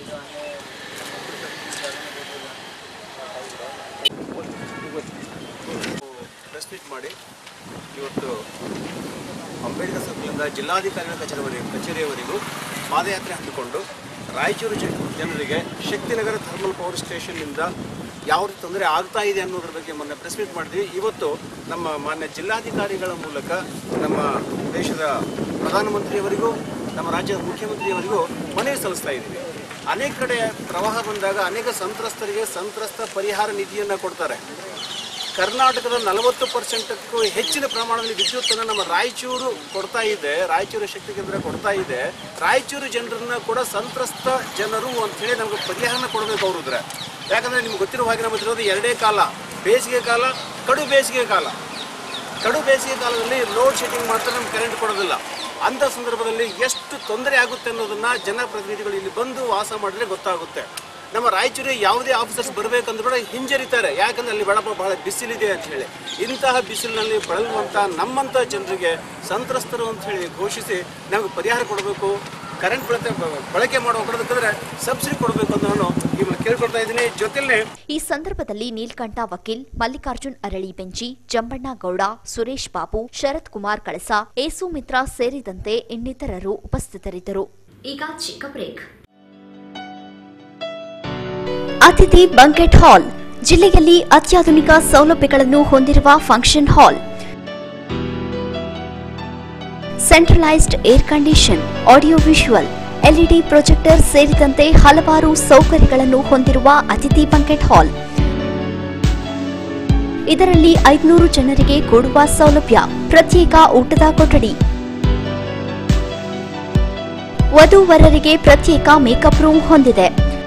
ಪ್ರೆಸ್ ಮೀಟ್ ಮಾಡಿ ಇವತ್ತು ಅಂಬೇಡ್ಕರ್ ಸರ್ಕಲಿಂದ ಜಿಲ್ಲಾಧಿಕಾರಿಗಳ ಕಚೇರಿವರೆಗೂ ಕಚೇರಿಯವರೆಗೂ ಪಾದಯಾತ್ರೆ ಹಮ್ಮಿಕೊಂಡು ರಾಯಚೂರು ಜ- ಜನರಿಗೆ ಶಕ್ತಿನಗರ ಥರ್ಮಲ್ ಪವರ್ ಸ್ಟೇಷನ್ನಿಂದ ಯಾವ ರೀತಿ ತೊಂದರೆ ಆಗ್ತಾ ಇದೆ ಅನ್ನೋದ್ರ ಬಗ್ಗೆ ಮೊನ್ನೆ ಪ್ರೆಸ್ ಮೀಟ್ ಮಾಡಿದ್ವಿ ಇವತ್ತು ನಮ್ಮ ಮಾನ್ಯ ಜಿಲ್ಲಾಧಿಕಾರಿಗಳ ಮೂಲಕ ನಮ್ಮ ದೇಶದ ಪ್ರಧಾನಮಂತ್ರಿಯವರಿಗೂ ನಮ್ಮ ರಾಜ್ಯದ ಮುಖ್ಯಮಂತ್ರಿಯವರಿಗೂ ಮನವಿ ಸಲ್ಲಿಸ್ತಾ ಇದ್ದೀವಿ ಅನೇಕ ಕಡೆ ಪ್ರವಾಹ ಬಂದಾಗ ಅನೇಕ ಸಂತ್ರಸ್ತರಿಗೆ ಸಂತ್ರಸ್ತ ಪರಿಹಾರ ನಿಧಿಯನ್ನು ಕೊಡ್ತಾರೆ ಕರ್ನಾಟಕದ ನಲವತ್ತು ಪರ್ಸೆಂಟಕ್ಕೂ ಹೆಚ್ಚಿನ ಪ್ರಮಾಣದಲ್ಲಿ ವಿದ್ಯುತ್ತನ್ನು ನಮ್ಮ ರಾಯಚೂರು ಕೊಡ್ತಾ ಇದೆ ರಾಯಚೂರು ಶಕ್ತಿ ಕೇಂದ್ರ ಕೊಡ್ತಾ ಇದೆ ರಾಯಚೂರು ಜನರನ್ನ ಕೂಡ ಸಂತ್ರಸ್ತ ಜನರು ಅಂತ ಹೇಳಿ ನಮಗೆ ಪರಿಹಾರನ ಕೊಡಬೇಕು ಅವ್ರಿದ್ರೆ ಯಾಕಂದ್ರೆ ನಿಮ್ಗೆ ಗೊತ್ತಿರುವ ಹಾಗೆ ನಮಗೆ ಇರೋದು ಎರಡೇ ಕಾಲ ಬೇಸಿಗೆ ಕಾಲ ಕಡು ಬೇಸಿಗೆ ಕಾಲ ಕಡು ಬೇಸಿಗೆ ಕಾಲದಲ್ಲಿ ಲೋಡ್ ಶೆಡ್ಡಿಂಗ್ ಮಾಡ್ತಾರೆ ನಮ್ಗೆ ಕರೆಂಟ್ ಕೊಡೋದಿಲ್ಲ ಅಂಥ ಸಂದರ್ಭದಲ್ಲಿ ಎಷ್ಟು ತೊಂದರೆ ಆಗುತ್ತೆ ಅನ್ನೋದನ್ನ ಜನಪ್ರತಿನಿಧಿಗಳು ಇಲ್ಲಿ ಬಂದು ವಾಸ ಮಾಡಿದ್ರೆ ಗೊತ್ತಾಗುತ್ತೆ ನಮ್ಮ ರಾಯಚೂರಿಗೆ ಯಾವುದೇ ಆಫೀಸರ್ಸ್ ಬರಬೇಕಂದ್ರೂ ಕೂಡ ಹಿಂಜರಿತಾರೆ ಯಾಕಂದ್ರೆ ಅಲ್ಲಿ ಬಡಪ ಬಹಳ ಬಿಸಿಲಿದೆ ಅಂತ ಹೇಳಿ ಇಂತಹ ಬಿಸಿಲಿನಲ್ಲಿ ಬಳಲುವಂಥ ನಮ್ಮಂಥ ಜನರಿಗೆ ಸಂತ್ರಸ್ತರು ಅಂತ ಹೇಳಿ ಘೋಷಿಸಿ ನಮಗೆ ಪರಿಹಾರ ಕೊಡಬೇಕು ಕರೆಂಟ್ ಬಳಕೆ ಬಳಕೆ ಮಾಡಬೇಕಾದ್ರೆ ಸಬ್ಸಿಡಿ ಕೊಡಬೇಕು ಅಂತ ನಾನು ನಿಮ್ಮನ್ನು ಕೇಳ್ಕೊಳ್ತಾ ಇದ್ದೀನಿ ಜೊತೆಲೇ ಈ ಸಂದರ್ಭದಲ್ಲಿ ನೀಲ್ಕಂಠ ವಕೀಲ್ ಮಲ್ಲಿಕಾರ್ಜುನ್ ಅರಳಿ ಬೆಂಚಿ ಜಂಬಣ್ಣ ಗೌಡ ಸುರೇಶ್ ಬಾಬು ಶರತ್ ಕುಮಾರ್ ಕಳಸ ಏಸು ಮಿತ್ರ ಸೇರಿದಂತೆ ಇನ್ನಿತರರು ಉಪಸ್ಥಿತರಿದ್ದರು ಈಗ ಚಿಕ್ಕ ಬ್ರೇಕ್ ಅತಿಥಿ ಬಂಕೆಟ್ ಹಾಲ್ ಜಿಲ್ಲೆಯಲ್ಲಿ ಅತ್ಯಾಧುನಿಕ ಸೌಲಭ್ಯಗಳನ್ನು ಹೊಂದಿರುವ function hall centralised air condition audio visual LED projector ಸೇರಿದಂತೆ ಹಲವಾರು ಸೌಕರ್ಯಗಳನ್ನು ಹೊಂದಿರುವ ಅತಿಥಿ ಬಂಕೆಟ್ ಹಾಲ್ ಇದರಲ್ಲಿ ಐದುನೂರು ಜನರಿಗೆ ಕೂಡುವ ಸೌಲಭ್ಯ ಪ್ರತ್ಯೇಕ ಊಟದ ಕೊಠಡಿ ವಧೂವರರಿಗೆ ಪ್ರತ್ಯೇಕ ಮೇಕಪ್ ರೂಮ್ ಹೊಂದಿದೆ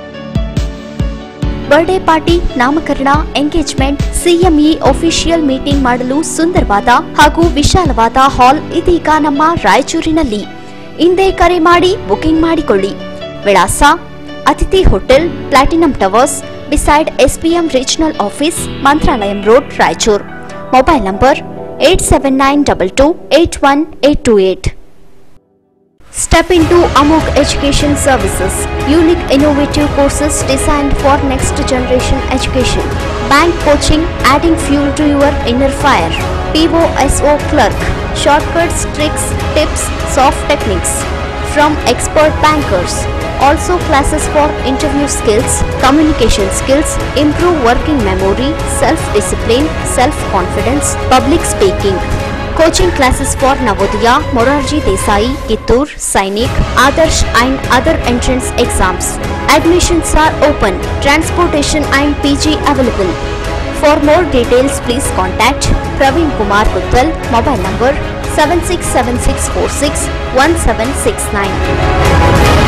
ಬರ್ಡೇ ಪಾರ್ಟಿ ನಾಮಕರಣ ಎಂಗೇಜ್ಮೆಂಟ್ ಸಿಎಂಇ ಅಫಿಷಿಯಲ್ ಮೀಟಿಂಗ್ ಮಾಡಲು ಸುಂದರವಾದ ಹಾಗೂ ವಿಶಾಲವಾದ ಹಾಲ್ ಇದೀಗ ನಮ್ಮ ರಾಯಚೂರಿನಲ್ಲಿ ಹಿಂದೆ ಕರೆ ಮಾಡಿ ಬುಕಿಂಗ್ ಮಾಡಿಕೊಳ್ಳಿ ವಿಳಾಸ Atithi hotel platinum towers beside SPM regional office Mantralayam road Raichur mobile number eight seven nine double two eight one eight two eight Step into Amok Education Services, unique innovative courses designed for next generation education. Bank coaching, adding fuel to your inner fire. POSO clerk, shortcuts, tricks, tips, soft techniques from expert bankers. Also classes for interview skills, communication skills, improve working memory, self-discipline, self-confidence, public speaking. Coaching classes for Navodaya, Morarji Desai, Kittur, Sainik, Adarsh and other entrance exams. Admissions are open. Transportation and PG available. For more details, please contact Praveen Kumar Guttal, mobile number 767646 1769.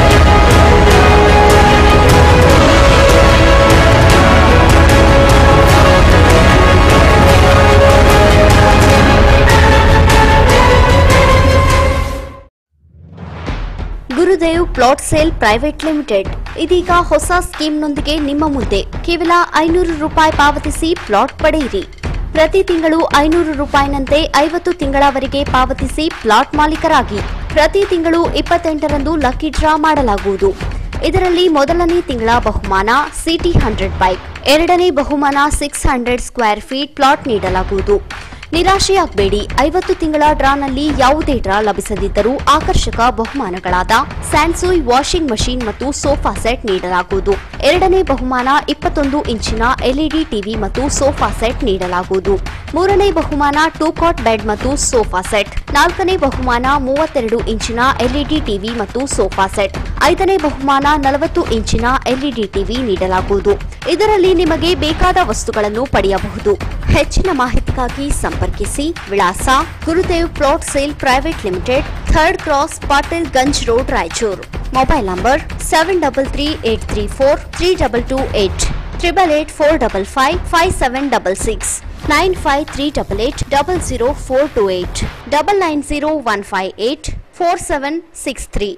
Gurudev plot sale private limited ಇದೀಗ ಹೊಸ ಸ್ಕೀಮ್ನೊಂದಿಗೆ ನಿಮ್ಮ ಮುಂದೆ ಕೇವಲ ಐನೂರು ರೂಪಾಯಿ ಪಾವತಿಸಿ plot ಪಡೆಯಿರಿ ಪ್ರತಿ ತಿಂಗಳು ಐನೂರು ರೂಪಾಯಿನಂತೆ ಐವತ್ತು ತಿಂಗಳವರೆಗೆ ಪಾವತಿಸಿ ಪ್ಲಾಟ್ ಮಾಲೀಕರಾಗಿ ಪ್ರತಿ ತಿಂಗಳು ಇಪ್ಪತ್ತೆಂಟರಂದು ಲಕ್ಕಿ ಡ್ರಾ ಮಾಡಲಾಗುವುದು ಇದರಲ್ಲಿ ಮೊದಲನೇ ತಿಂಗಳ ಬಹುಮಾನ ಸಿಟಿ ಹಂಡ್ರೆಡ್ ಬೈಕ್ ಎರಡನೇ ಬಹುಮಾನ six hundred square feet plot ನೀಡಲಾಗುವುದು ನಿರಾಶೆಯಾಗಬೇಡಿ ಐವತ್ತು ತಿಂಗಳ ಡ್ರಾನಲ್ಲಿ ಯಾವುದೇ ಡ್ರಾ ಲಭಿಸದಿದ್ದರೂ ಆಕರ್ಷಕ ಬಹುಮಾನಗಳಾದ ಸ್ಯಾನ್ಸೂಯ್ ವಾಷಿಂಗ್ ಮಷೀನ್ ಮತ್ತು ಸೋಫಾ ಸೆಟ್ ನೀಡಲಾಗುವುದು ಎರಡನೇ ಬಹುಮಾನ ಇಪ್ಪತ್ತೊಂದು ಇಂಚಿನ ಎಲ್ಇಡಿ ಟಿವಿ ಮತ್ತು ಸೋಫಾ ಸೆಟ್ ನೀಡಲಾಗುವುದು ಮೂರನೇ ಬಹುಮಾನ ಟೂ ಕಾಟ್ ಬೆಡ್ ಮತ್ತು ಸೋಫಾ ಸೆಟ್ ನಾಲ್ಕನೇ ಬಹುಮಾನ ಮೂವತ್ತೆರಡು ಇಂಚಿನ ಎಲ್ಇಡಿ ಟಿವಿ ಮತ್ತು ಸೋಫಾ ಸೆಟ್ ಐದನೇ ಬಹುಮಾನ ನಲವತ್ತು ಇಂಚಿನ ಎಲ್ಇಡಿ ಟಿವಿ ನೀಡಲಾಗುವುದು ಇದರಲ್ಲಿ ನಿಮಗೆ ಬೇಕಾದ ವಸ್ತುಗಳನ್ನು ಪಡೆಯಬಹುದು ಹೆಚ್ಚಿನ ಮಾಹಿತಿಗಾಗಿ ಸಂಪರ್ಕಿಸಿ ವಿಳಾಸ Gurudev plot sale private limited third cross Patil Ganj road Raichur mobile number seven double three eight three four three double two eight triple eight four double five five seven double six nine five three double eight double zero four two eight double nine zero one five eight four seven six three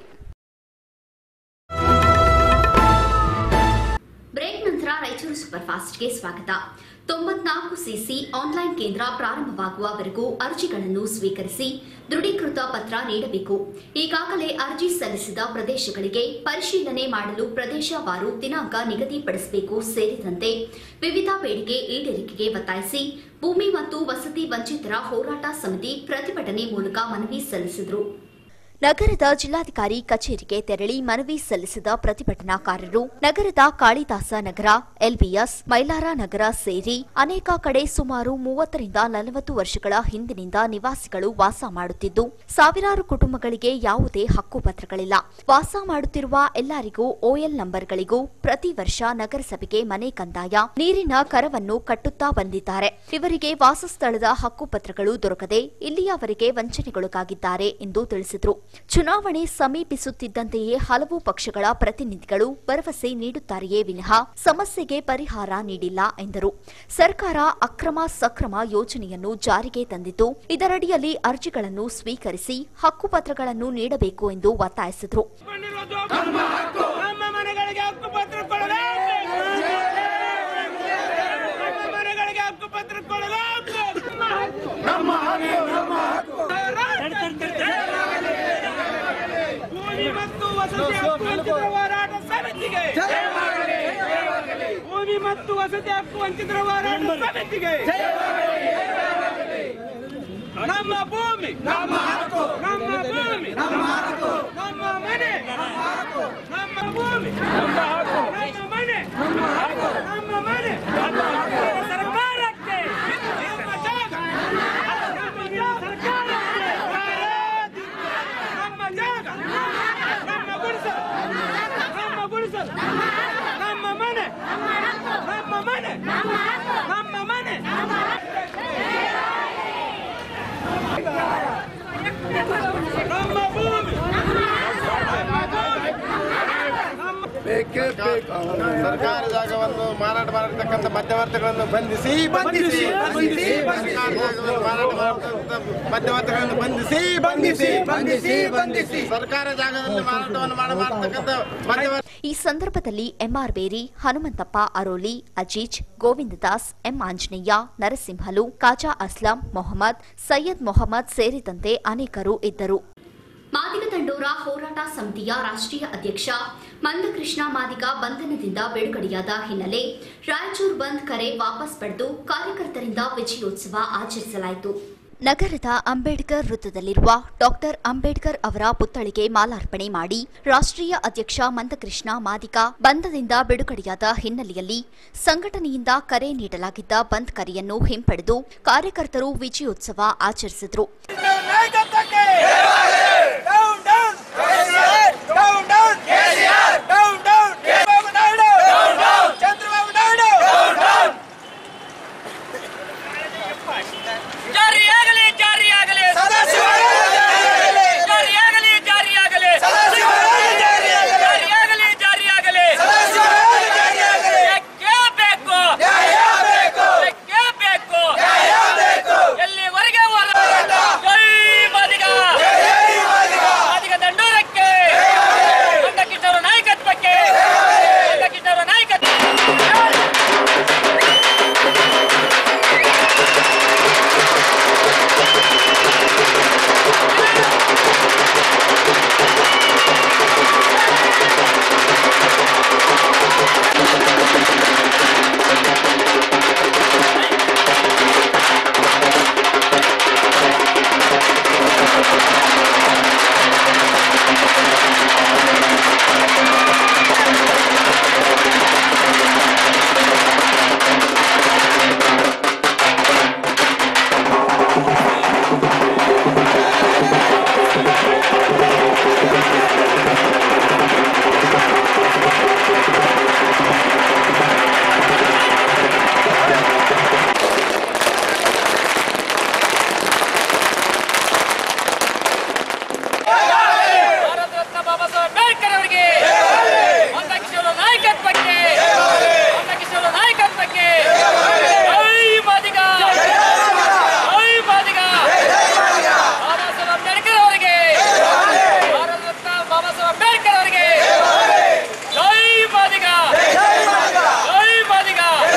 break ನಂತರ Raichur super ಫಾಸ್ಟ್ಗೆ ಸ್ವಾಗತ ತೊಂಬತ್ನಾಲ್ಕು CC online ಕೇಂದ್ರ ಪ್ರಾರಂಭವಾಗುವವರೆಗೂ ಅರ್ಜಿಗಳನ್ನು ಸ್ವೀಕರಿಸಿ ದೃಢೀಕೃತ ಪತ್ರ ನೀಡಬೇಕು ಈಗಾಗಲೇ ಅರ್ಜಿ ಸಲ್ಲಿಸಿದ ಪ್ರದೇಶಗಳಿಗೆ ಪರಿಶೀಲನೆ ಮಾಡಲು ಪ್ರದೇಶವಾರು ದಿನಾಂಕ ನಿಗದಿಪಡಿಸಬೇಕು ಸೇರಿದಂತೆ ವಿವಿಧ ಬೇಡಿಕೆ ಈಡೇರಿಕೆಗೆ ಒತ್ತಾಯಿಸಿ ಭೂಮಿ ಮತ್ತು ವಸತಿ ವಂಚಿತರ ಹೋರಾಟ ಸಮಿತಿ ಪ್ರತಿಭಟನೆ ಮೂಲಕ ಮನವಿ ಸಲ್ಲಿಸಿದರು ನಗರದ ಜಿಲ್ಲಾಧಿಕಾರಿ ಕಚೇರಿಗೆ ತೆರಳಿ ಮನವಿ ಸಲ್ಲಿಸಿದ ಪ್ರತಿಭಟನಾಕಾರರು ನಗರದ ಕಾಳಿದಾಸ ನಗರ ಎಲ್ಬಿಎಸ್ ಮೈಲಾರ ನಗರ ಸೇರಿ ಅನೇಕ ಕಡೆ ಸುಮಾರು ಮೂವತ್ತರಿಂದ ನಲವತ್ತು ವರ್ಷಗಳ ಹಿಂದಿನಿಂದ ನಿವಾಸಿಗಳು ವಾಸ ಮಾಡುತ್ತಿದ್ದು ಸಾವಿರಾರು ಕುಟುಂಬಗಳಿಗೆ ಯಾವುದೇ ಹಕ್ಕುಪತ್ರಗಳಿಲ್ಲ ವಾಸ ಮಾಡುತ್ತಿರುವ ಎಲ್ಲರಿಗೂ ಓಎಲ್ ನಂಬರ್ಗಳಿಗೂ ಪ್ರತಿ ವರ್ಷ ನಗರಸಭೆಗೆ ಮನೆ ಕಂದಾಯ ನೀರಿನ ಕರವನ್ನು ಕಟ್ಟುತ್ತಾ ಬಂದಿದ್ದಾರೆ ಇವರಿಗೆ ವಾಸಸ್ಥಳದ ಹಕ್ಕುಪತ್ರಗಳು ದೊರಕದೆ ಇಲ್ಲಿಯವರೆಗೆ ವಂಚನೆಗೊಳಗಾಗಿದ್ದಾರೆ ಎಂದು ತಿಳಿಸಿದರು ಚುನಾವಣೆ ಸಮೀಪಿಸುತ್ತಿದ್ದಂತೆಯೇ ಹಲವು ಪಕ್ಷಗಳ ಪ್ರತಿನಿಧಿಗಳು ಭರವಸೆ ನೀಡುತ್ತಾರೆಯೇ ವಿನಃ ಸಮಸ್ಯೆಗೆ ಪರಿಹಾರ ನೀಡಿಲ್ಲ ಎಂದರು ಸರ್ಕಾರ ಅಕ್ರಮ ಸಕ್ರಮ ಯೋಜನೆಯನ್ನು ಜಾರಿಗೆ ತಂದಿದ್ದು ಇದರಡಿಯಲ್ಲಿ ಅರ್ಜಿಗಳನ್ನು ಸ್ವೀಕರಿಸಿ ಹಕ್ಕುಪತ್ರಗಳನ್ನು ನೀಡಬೇಕು ಎಂದು ಒತ್ತಾಯಿಸಿದರು ನಮ್ಮ ಮನೆಗಳಿಗೆ ಹಕ್ಕುಪತ್ರ ಕೊಡಬೇಕು ನಮ್ಮ ಮನೆಗಳಿಗೆ ಹಕ್ಕುಪತ್ರ ಕೊಡಬೇಕು ನಮ್ಮ ಹಕ್ಕು ನಮ್ಮ ಹಕ್ಕು ಭೂಮಿ ಮತ್ತು ವಸತಿ ಹಕ್ಕು ವಂಚಿತರ ಹೋರಾಟ ಸಮಿತಿಗೆ ಭೂಮಿ ಮತ್ತು ವಸತಿ ಹಕ್ಕು ವಂಚಿತರ ಹೋರಾಟ ಸಮಿತಿಗೆ ನಮ್ಮ ಭೂಮಿ ನಮ್ಮ ಹಕ್ಕು ನಮ್ಮ ಭೂಮಿ ನಮ್ಮ ಹಕ್ಕು ನಮ್ಮ ಮನೆ ನಮ್ಮ ಹಕ್ಕು ನಮ್ಮ ಭೂಮಿ ನಮ್ಮ ಹಕ್ಕು ನಮ್ಮ ಮನೆ ನಮ್ಮ ಹಕ್ಕು ನಮ್ಮ ಮನೆ ನಮ್ಮ ಹಕ್ಕು ಸರ್ಕಾರಕ್ಕೆ ನಮ್ಮ ಜಾಗ ನಮ್ಮ ಜಾಗ ಸರ್ಕಾರಕ್ಕೆ ನಮ್ಮ ಜಾಗ ನಮ್ಮ ಗುಡಿಸಲು ನಮ್ಮ ಗುಡಿಸಲು ನಮ್ಮ ಮನೆ ನಮ್ಮ ಮನೆ ನಮ್ಮ ಮನೆ ನಮ್ಮ ಭೂಮಿ ಸರ್ಕಾರ ಜಾಗವನ್ನು ಮಾರಾಟ ಮಾಡತಕ್ಕಂಥ ಮಧ್ಯವರ್ತಿಗಳನ್ನು ಬಂಧಿಸಿ ಬಂಧಿಸಿ ಬಂಧಿಸಿ ಸರ್ಕಾರ ಜಾಗವನ್ನು ಮಾರಾಟ ಮಾಡತಕ್ಕಂಥ ಮಧ್ಯವರ್ತಿಗಳನ್ನು ಬಂಧಿಸಿ ಬಂಧಿಸಿ ಬಂಧಿಸಿ ಬಂಧಿಸಿ ಸರ್ಕಾರ ಜಾಗದಲ್ಲಿ ಮಾರಾಟವನ್ನು ಮಾಡ ಮಾಡತಕ್ಕಂಥ ಮಧ್ಯವರ್ತಿ ಈ ಸಂದರ್ಭದಲ್ಲಿ ಎಂಆರ್ ಬೇರಿ ಹನುಮಂತಪ್ಪ ಅರೋಲಿ ಅಜೀಜ್ ಗೋವಿಂದದಾಸ್ ಎಂ ಆಂಜನೇಯ ನರಸಿಂಹಲು ಕಾಜಾ ಅಸ್ಲಾಂ ಮೊಹಮ್ಮದ್ ಸೈಯದ್ ಮೊಹಮ್ಮದ್ ಸೇರಿದಂತೆ ಅನೇಕರು ಇದ್ದರು ಮಾದಿಗ ದಂಡೋರ ಹೋರಾಟ ಸಮಿತಿಯ ರಾಷ್ಟ್ರೀಯ ಅಧ್ಯಕ್ಷ ಮಂದಕೃಷ್ಣ ಮಾದಿಗ ಬಂಧನದಿಂದ ಬಿಡುಗಡೆಯಾದ ಹಿನ್ನೆಲೆ ರಾಯಚೂರು ಬಂದ್ ಕರೆ ವಾಪಸ್ ಪಡೆದು ಕಾರ್ಯಕರ್ತರಿಂದ ವಿಜಯೋತ್ಸವ ಆಚರಿಸಲಾಯಿತು ನಗರದ ಅಂಬೇಡ್ಕರ್ ವೃತ್ತದಲ್ಲಿರುವ ಡಾಕ್ಟರ್ ಅಂಬೇಡ್ಕರ್ ಅವರ ಪುತ್ಥಳಿಗೆ ಮಾಲಾರ್ಪಣೆ ಮಾಡಿ ರಾಷ್ಟ್ರೀಯ ಅಧ್ಯಕ್ಷ ಮಂದಕೃಷ್ಣ ಮಾದಿಕ ಬಂಧದಿಂದ ಬಿಡುಗಡೆಯಾದ ಹಿನ್ನೆಲೆಯಲ್ಲಿ ಸಂಘಟನೆಯಿಂದ ಕರೆ ನೀಡಲಾಗಿದ್ದ ಬಂದ್ ಕರೆಯನ್ನು ಹಿಂಪಡೆದು ಕಾರ್ಯಕರ್ತರು ವಿಜಯೋತ್ಸವ ಆಚರಿಸಿದರು ನಾಯಕತ್ವಕ್ಕೆ down down KCR down down KCR down down Chandrababu Naidu down down Chandrababu Naidu down down ಜಾರಿಯಾಗಲಿ ಜಾರಿಯಾಗಲಿ ಸದಾಶಿವರಾಜ ಜಾರಿಯಾಗಲಿ ಜಾರಿಯಾಗಲಿ ಸದಾಶಿವರಾಜ ಜಾರಿಯಾಗಲಿ ಜಾರಿಯಾಗಲಿ ಸದಾಶಿವರಾಜ ಜಾರಿಯಾಗಲಿ ಬೇಕೇ ಬೇಕು ನ್ಯಾಯ ಬೇಕು ಬೇಕೇ ಬೇಕು ನ್ಯಾಯ ಬೇಕು ಎಲ್ಲಿವರೆಗೆ ಹೋರಾಟ ಜೈ ಮಾದಿಗ ಜೈ ಮಾದಿಗ ಮಾದಿಗ ದಂಡೂರಕ್ಕೆ ಮಂದಕಿಟ್ಟವರ ನಾಯಕತ್ವಕ್ಕೆ ಮಂದಕಿಟ್ಟವರ ನಾಯಕತ್ವ ಭಾರತ ರತ್ನ ಬಾಬಾ ಸಾಹೇಬ್ ಅಂಬೇಡ್ಕರ್ ಅವರಿಗೆ ಮಂದಕಿಶೋರ ನಾಯಕತ್ವಕ್ಕೆ ಮಂದಕಿಶೋರ ನಾಯಕತ್ವಕ್ಕೆ ಜೈ ಮಾದಿಗ ಜೈ ಮಾದಿಗ ಬಾಬಾ ಸಾಹೇಬ್ ಅಂಬೇಡ್ಕರ್ ಅವರಿಗೆ ಭಾರತ ರತ್ನ ಬಾಬಾ ಸಾಹೇಬ್ ಅಂಬೇಡ್ಕರ್ ಅವರಿಗೆ ಜೈ ಮಾದಿಗ ಜೈ ಮಾದಿಗ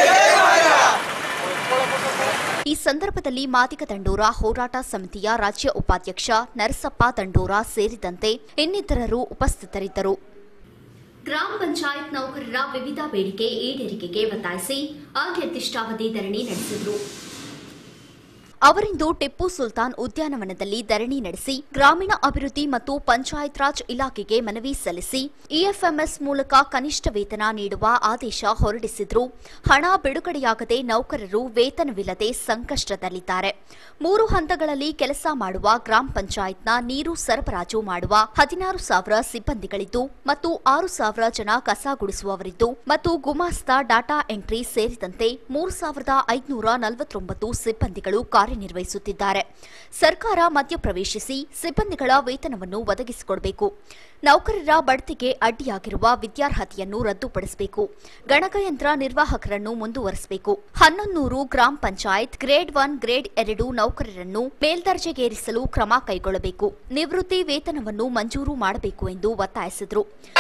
ಈ ಸಂದರ್ಭದಲ್ಲಿ ಮಾದಿಗ ದಂಡೋರ ಹೋರಾಟ ಸಮಿತಿಯ ರಾಜ್ಯ ಉಪಾಧ್ಯಕ್ಷ ನರಸಪ್ಪ ದಂಡೋರ ಸೇರಿದಂತೆ ಇನ್ನಿತರರು ಉಪಸ್ಥಿತರಿದ್ದರು ಗ್ರಾಮ ಪಂಚಾಯತ್ ನೌಕರರ ವಿವಿಧ ಬೇಡಿಕೆ ಈಡೇರಿಕೆಗೆ ಒತ್ತಾಯಿಸಿ ಅನಿರ್ದಿಷ್ಟಾವಧಿ ಧರಣಿ ನಡೆಸಿದರು ಅವರಿಂದು ಟಿಪ್ಪು ಸುಲ್ತಾನ್ ಉದ್ಯಾನವನದಲ್ಲಿ ಧರಣಿ ನಡೆಸಿ ಗ್ರಾಮೀಣ ಅಭಿವೃದ್ಧಿ ಮತ್ತು ಪಂಚಾಯತ್ ರಾಜ್ ಇಲಾಖೆಗೆ ಮನವಿ ಸಲ್ಲಿಸಿ ಇಎಫ್ಎಂಎಸ್ ಮೂಲಕ ಕನಿಷ್ಠ ವೇತನ ನೀಡುವ ಆದೇಶ ಹೊರಡಿಸಿದ್ರು ಹಣ ಬಿಡುಗಡೆಯಾಗದೆ ನೌಕರರು ವೇತನವಿಲ್ಲದೆ ಸಂಕಷ್ಟದಲ್ಲಿದ್ದಾರೆ ಮೂರು ಹಂತಗಳಲ್ಲಿ ಕೆಲಸ ಮಾಡುವ ಗ್ರಾಮ ಪಂಚಾಯತ್ನ ನೀರು ಸರಬರಾಜು ಮಾಡುವ ಹದಿನಾರು ಸಾವಿರ ಸಿಬ್ಬಂದಿಗಳಿದ್ದು ಮತ್ತು ಆರು ಸಾವಿರ ಜನ ಕಸ ಗುಡಿಸುವವರಿದ್ದು ಮತ್ತು ಗುಮಾಸ್ತ ಡಾಟಾ ಎಂಟ್ರಿ ಸೇರಿದಂತೆ ಮೂರು ಸಾವಿರದ ಐದುನೂರ ನಲವತ್ತೊಂಬತ್ತು ಸಿಬ್ಬಂದಿಗಳು ಕಾರ್ಯನಿರ್ವಹಿಸುತ್ತಿದ್ದಾರೆ ಸರ್ಕಾರ ಮಧ್ಯಪ್ರವೇಶಿಸಿ ಸಿಬ್ಬಂದಿಗಳ ವೇತನವನ್ನು ಒದಗಿಸಿಕೊಡಬೇಕು ನೌಕರರ ಬಡ್ತಿಗೆ ಅಡ್ಡಿಯಾಗಿರುವ ವಿದ್ಯಾರ್ಹತೆಯನ್ನು ರದ್ದುಪಡಿಸಬೇಕು ಗಣಕಯಂತ್ರ ನಿರ್ವಾಹಕರನ್ನು ಮುಂದುವರೆಸಬೇಕು ಹನ್ನೊಂದೂರು ಗ್ರಾಮ ಪಂಚಾಯತ್ ಗ್ರೇಡ್ ಒನ್ ಗ್ರೇಡ್ ಎರಡು ನೌಕರರನ್ನು ಮೇಲ್ದರ್ಜೆಗೇರಿಸಲು ಕ್ರಮ ಕೈಗೊಳ್ಳಬೇಕು ನಿವೃತ್ತಿ ವೇತನವನ್ನು ಮಂಜೂರು ಮಾಡಬೇಕು ಎಂದು ಒತ್ತಾಯಿಸಿದರು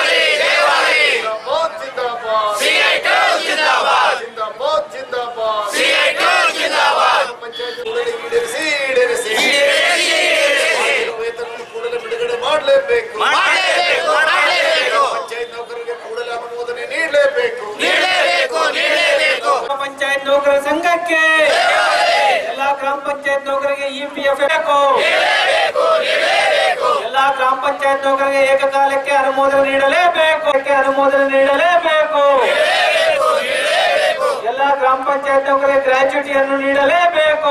ಮಾಡಲೇಬೇಕು ಪಂಚಾಯತ್ ನೌಕರರಿಗೆ ಕೂಡಲೇ ಅನುಮೋದನೆ ನೀಡಲೇಬೇಕು ಗ್ರಾಮ ಪಂಚಾಯತ್ ನೌಕರರ ಸಂಘಕ್ಕೆ ಎಲ್ಲಾ ಗ್ರಾಮ ಪಂಚಾಯತ್ ನೌಕರರಿಗೆ ಇಪಿಎಫ್ ಬೇಕು ಎಲ್ಲಾ ಗ್ರಾಮ ಪಂಚಾಯತ್ ನೌಕರರಿಗೆ ಏಕಕಾಲಕ್ಕೆ ಅನುಮೋದನೆ ನೀಡಲೇಬೇಕು ಅದಕ್ಕೆ ಅನುಮೋದನೆ ನೀಡಲೇಬೇಕು ಎಲ್ಲಾ ಗ್ರಾಮ ಪಂಚಾಯತ್ ನೌಕರರಿಗೆ ಗ್ರಾಚ್ಯುಟಿಯನ್ನು ನೀಡಲೇಬೇಕು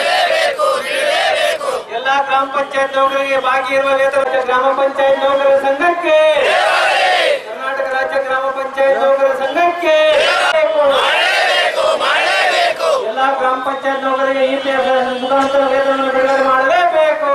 ಎಲ್ಲಾ ಗ್ರಾಮ ಪಂಚಾಯತ್ ನೌಕರರಿಗೆ ಬಾಕಿ ಇರುವ ವೇತನ ಗ್ರಾಮ ಪಂಚಾಯತ್ ನೌಕರರ ಸಂಘಕ್ಕೆ ಕರ್ನಾಟಕ ರಾಜ್ಯ ಗ್ರಾಮ ಪಂಚಾಯತ್ ನೌಕರರ ಸಂಘಕ್ಕೆ ಎಲ್ಲಾ ಗ್ರಾಮ ಪಂಚಾಯತ್ ನೌಕರರಿಗೆ ಈ ಮುಖಾಂತರ ವೇತನವನ್ನು ಬಿಡುಗಡೆ ಮಾಡಲೇಬೇಕು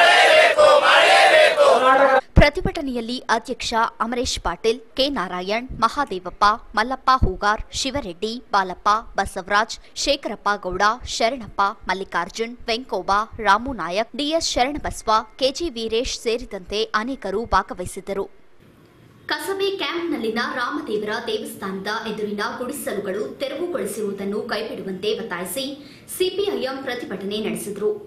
ಕರ್ನಾಟಕ ಪ್ರತಿಭಟನೆಯಲ್ಲಿ ಅಧ್ಯಕ್ಷ Amaresh Patil K Narayan Mahadevappa Mallappa Hugar Shivareddy Balappa Basavaraj Shekharappa Gowda Sharanappa Mallikarjun Venkoba Ramu Nayak DS Sharanabasava KG Veeresh ಸೇರಿದಂತೆ ಅನೇಕರು ಭಾಗವಹಿಸಿದ್ದರು ಕಸಬೆ ಕ್ಯಾಂಪ್ನಲ್ಲಿನ ರಾಮದೇವರ ದೇವಸ್ಥಾನದ ಎದುರಿನ ಗುಡಿಸಲುಗಳು ತೆರವುಗೊಳಿಸಿರುವುದನ್ನು ಕೈಬಿಡುವಂತೆ ಒತ್ತಾಯಿಸಿ ಸಿಪಿಐಎಂ ಪ್ರತಿಭಟನೆ ನಡೆಸಿದರು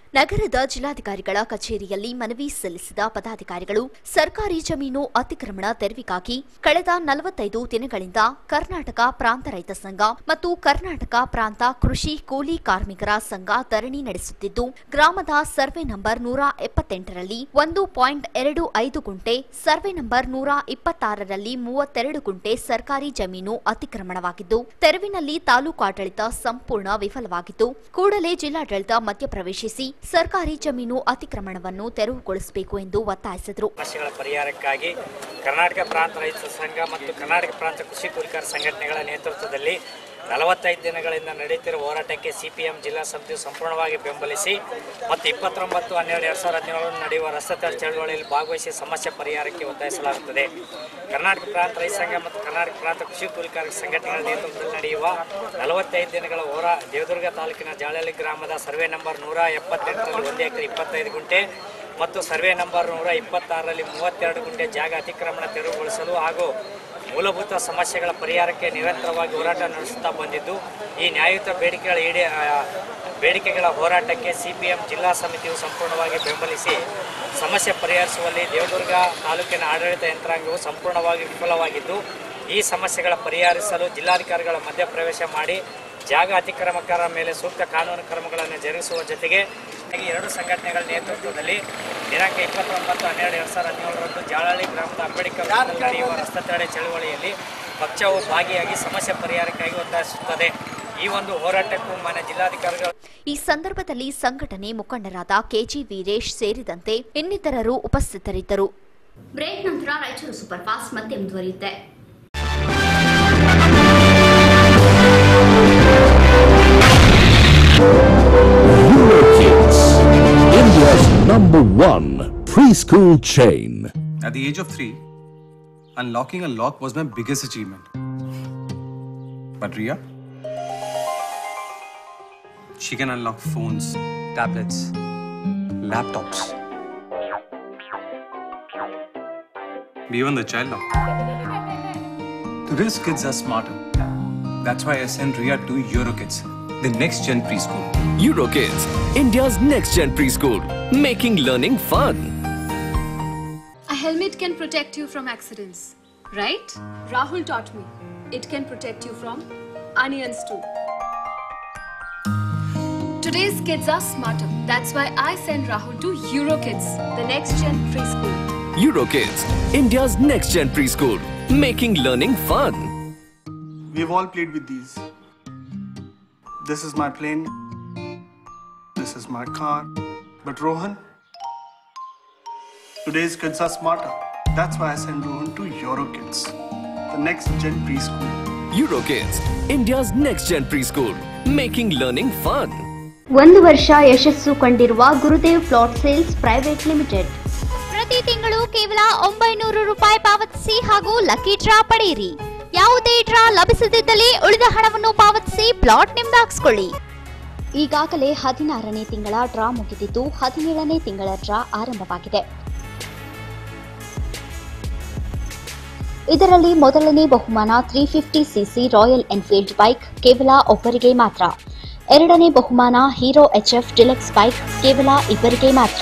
ನಗರದ ಜಿಲ್ಲಾಧಿಕಾರಿಗಳ ಕಚೇರಿಯಲ್ಲಿ ಮನವಿ ಸಲ್ಲಿಸಿದ ಪದಾಧಿಕಾರಿಗಳು ಸರ್ಕಾರಿ ಜಮೀನು ಅತಿಕ್ರಮಣ ತೆರವಿಗಾಗಿ ಕಳೆದ ನಲವತ್ತೈದು ದಿನಗಳಿಂದ ಕರ್ನಾಟಕ ಪ್ರಾಂತ ರೈತ ಸಂಘ ಮತ್ತು ಕರ್ನಾಟಕ ಪ್ರಾಂತ ಕೃಷಿ ಕೂಲಿ ಕಾರ್ಮಿಕರ ಸಂಘ ಧರಣಿ ನಡೆಸುತ್ತಿದ್ದು ಗ್ರಾಮದ ಸರ್ವೆ ನಂಬರ್ ನೂರ ಎಪ್ಪತ್ತೆಂಟರಲ್ಲಿ ಒಂದು ಪಾಯಿಂಟ್ ಎರಡು ಐದು ಗುಂಟೆ ಸರ್ವೆ ನಂಬರ್ ನೂರ ಇಪ್ಪತ್ತಾರರಲ್ಲಿ ಮೂವತ್ತೆರಡು ಗುಂಟೆ ಸರ್ಕಾರಿ ಜಮೀನು ಅತಿಕ್ರಮಣವಾಗಿದ್ದು ತೆರವಿನಲ್ಲಿ ತಾಲೂಕು ಆಡಳಿತ ಸಂಪೂರ್ಣ ವಿಫಲವಾಗಿದ್ದು ಕೂಡಲೇ ಜಿಲ್ಲಾಡಳಿತ ಮಧ್ಯಪ್ರವೇಶಿಸಿ ಸರ್ಕಾರಿ ಜಮೀನು ಅತಿಕ್ರಮಣವನ್ನು ತೆರವುಗೊಳಿಸಬೇಕು ಎಂದು ಒತ್ತಾಯಿಸಿದರು ಸಮಸ್ಯೆಗಳ ಪರಿಹಾರಕ್ಕಾಗಿ ಕರ್ನಾಟಕ ಪ್ರಾಂತ ರೈತ ಸಂಘ ಮತ್ತು ಕರ್ನಾಟಕ ಪ್ರಾಂತ ಕೃಷಿ ಕೂಲಿಕಾರ ಸಂಘಟನೆಗಳ ನೇತೃತ್ವದಲ್ಲಿ ನಲವತ್ತೈದು ದಿನಗಳಿಂದ ನಡೆಯುತ್ತಿರುವ ಹೋರಾಟಕ್ಕೆ ಸಿಪಿಎಂ ಜಿಲ್ಲಾ ಸಮಿತಿಯು ಸಂಪೂರ್ಣವಾಗಿ ಬೆಂಬಲಿಸಿ ಮತ್ತು ಇಪ್ಪತ್ತೊಂಬತ್ತು ಹನ್ನೆರಡು ಎರಡು ಸಾವಿರದ ಹದಿನೇಳರಲ್ಲಿ ನಡೆಯುವ ರಸ್ತೆ ತಡೆ ಚಳವಳಿಯಲ್ಲಿ ಭಾಗವಹಿಸಿ ಸಮಸ್ಯೆ ಪರಿಹಾರಕ್ಕೆ ಒತ್ತಾಯಿಸಲಾಗುತ್ತದೆ ಕರ್ನಾಟಕ ಪ್ರಾಂತ ರೈತ ಸಂಘ ಮತ್ತು ಕರ್ನಾಟಕ ಪ್ರಾಂತ ಕೃಷಿ ಕೂಲಿಕಾರ ಸಂಘಟನೆಗಳ ನೇತೃತ್ವದಲ್ಲಿ ನಡೆಯುವ ನಲವತ್ತೈದು ದಿನಗಳ ಹೋರಾ ದೇವದುರ್ಗ ತಾಲೂಕಿನ ಜಾಳಹಳ್ಳಿ ಗ್ರಾಮದ ಸರ್ವೆ ನಂಬರ್ ನೂರ ಎಪ್ಪತ್ತೆಂಟರಲ್ಲಿ ಒಂದು ಎಕರೆ ಇಪ್ಪತ್ತೈದು ಗುಂಟೆ ಮತ್ತು ಸರ್ವೆ ನಂಬರ್ ನೂರ ಇಪ್ಪತ್ತಾರರಲ್ಲಿ ಮೂವತ್ತೆರಡು ಗುಂಟೆ ಜಾಗ ಅತಿಕ್ರಮಣ ತೆರವುಗೊಳಿಸಲು ಹಾಗೂ ಮೂಲಭೂತ ಸಮಸ್ಯೆಗಳ ಪರಿಹಾರಕ್ಕೆ ನಿರಂತರವಾಗಿ ಹೋರಾಟ ನಡೆಸುತ್ತಾ ಬಂದಿದ್ದು ಈ ನ್ಯಾಯಯುತ ಬೇಡಿಕೆಗಳ ಈಡೇ ಆ, ಬೇಡಿಕೆಗಳ ಹೋರಾಟಕ್ಕೆ ಸಿಪಿಎಂ ಜಿಲ್ಲಾ ಸಮಿತಿಯು ಸಂಪೂರ್ಣವಾಗಿ ಬೆಂಬಲಿಸಿ ಸಮಸ್ಯೆ ಪರಿಹರಿಸುವಲ್ಲಿ ದೇವದುರ್ಗ ತಾಲೂಕಿನ ಆಡಳಿತ ಯಂತ್ರಾಂಗವು ಸಂಪೂರ್ಣವಾಗಿ ವಿಫಲವಾಗಿದ್ದು ಈ ಸಮಸ್ಯೆಗಳ ಪರಿಹರಿಸಲು ಜಿಲ್ಲಾಧಿಕಾರಿಗಳ ಮಧ್ಯಪ್ರವೇಶ ಮಾಡಿ ಜಾಗ ಅತಿಕ್ರಮಕಾರರ ಮೇಲೆ ಸೂಕ್ತ ಕಾನೂನು ಕ್ರಮಗಳನ್ನು ಜರುಗಿಸುವ ಜೊತೆಗೆ ಈ ಎರಡು ಸಂಘಟನೆಗಳ ನೇತೃತ್ವದಲ್ಲಿ ದಿನಾಂಕ ಇಪ್ಪತ್ತೊಂಬತ್ತು ಹನ್ನೆರಡು ಎರಡು ಸಾವಿರದ ಹದಿನೇಳರಂದು ಜಾಳಹಳ್ಳಿ ಗ್ರಾಮದ ಅಂಬೇಡ್ಕರ್ ವೃತ್ತದಲ್ಲಿ ನಡೆಯುವ ರಸ್ತೆ ತಡೆ ಚಳವಳಿಯಲ್ಲಿ ಪಕ್ಷವು ಭಾಗಿಯಾಗಿ ಸಮಸ್ಯೆ ಪರಿಹಾರಕ್ಕಾಗಿ ಒತ್ತಾಯಿಸುತ್ತದೆ ಈ ಒಂದು ಹೋರಾಟಕ್ಕೂ ಮಾನ್ಯ ಜಿಲ್ಲಾಧಿಕಾರಿಗಳು ಈ ಸಂದರ್ಭದಲ್ಲಿ ಸಂಘಟನೆ ಮುಖಂಡರಾದ ಕೆಜಿ ವೀರೇಶ್ ಸೇರಿದಂತೆ ಇನ್ನಿತರರು ಉಪಸ್ಥಿತರಿದ್ದರು ಬ್ರೇಕ್ ನಂತರ ರಾಯಚೂರು ಸೂಪರ್ ಫಾಸ್ಟ್ ಮತ್ತೆ ಮುಂದುವರಿಯುತ್ತೆ Eurokids, India's number one preschool chain. At the age of three, unlocking a lock was my biggest achievement. But Ria, she can unlock phones, tablets, laptops, even the child lock. Today's kids are smarter. That's why I sent Ria to Eurokids, the next gen preschool. Eurokids, India's next gen preschool, making learning fun. A helmet can protect you from accidents, right? Rahul taught me. It can protect you from onions too. Today's kids are smarter. That's why I send Rahul to Eurokids, the next gen preschool. Eurokids, India's next gen preschool, making learning fun. We've all played with these. This is my plane. This is my car. But Rohan, today's kids are smarter. That's why I send Rohan to Eurokids, the next gen preschool. Eurokids, India's next gen preschool, making learning fun. ಒಂದು ವರ್ಷ ಯಶಸ್ಸು ಕಂಡಿರುವ Gurudev plot sales private limited ಪ್ರತಿ ತಿಂಗಳು ಕೇವಲ ಒಂಬೈನೂರು ರೂಪಾಯಿ ಪಾವತಿಸಿ ಹಾಗೂ ಲಕ್ಕಿ ಡ್ರಾ ಪಡೆಯಿರಿ ಯಾವುದೇ ಡ್ರಾ ಲಭಿಸದಿದ್ದಲ್ಲಿ ಉಳಿದ ಹಣವನ್ನು ಪಾವತಿಸಿ ಪ್ಲಾಟ್ ನಿಮ್ದಾಗಿಸ್ಕೊಳ್ಳಿ ಈಗಾಗಲೇ ಹದಿನಾರನೇ ತಿಂಗಳ ಡ್ರಾ ಮುಗಿದಿದ್ದು ಹದಿನೇಳನೇ ತಿಂಗಳ ಡ್ರಾ ಆರಂಭವಾಗಿದೆ ಇದರಲ್ಲಿ ಮೊದಲನೇ ಬಹುಮಾನ three fifty CC Royal Enfield bike ಕೇವಲ ಒಬ್ಬರಿಗೆ ಮಾತ್ರ ಎರಡನೇ ಬಹುಮಾನ ಹೀರೋ ಎಚ್ಎಫ್ ಡಿಲೆಕ್ಸ್ ಬೈಕ್ ಕೇವಲ ಇಬ್ಬರಿಗೆ ಮಾತ್ರ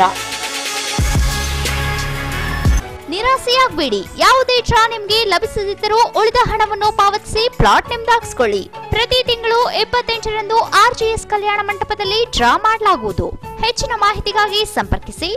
ನಿರಾಸೆಯಾಗಬೇಡಿ ಯಾವುದೇ ಡ್ರಾ ನಿಮ್ಗೆ ಲಭಿಸದಿದ್ದರೂ ಉಳಿದ ಹಣವನ್ನು ಪಾವತಿಸಿ ಪ್ಲಾಟ್ ನಿಮ್ದಾಗಿಸ್ಕೊಳ್ಳಿ ಪ್ರತಿ ತಿಂಗಳು ಇಪ್ಪತ್ತೆಂಟರಂದು ಆರ್ಜಿಎಸ್ ಕಲ್ಯಾಣ ಮಂಟಪದಲ್ಲಿ ಡ್ರಾ ಮಾಡಲಾಗುವುದು ಹೆಚ್ಚಿನ ಮಾಹಿತಿಗಾಗಿ ಸಂಪರ್ಕಿಸಿ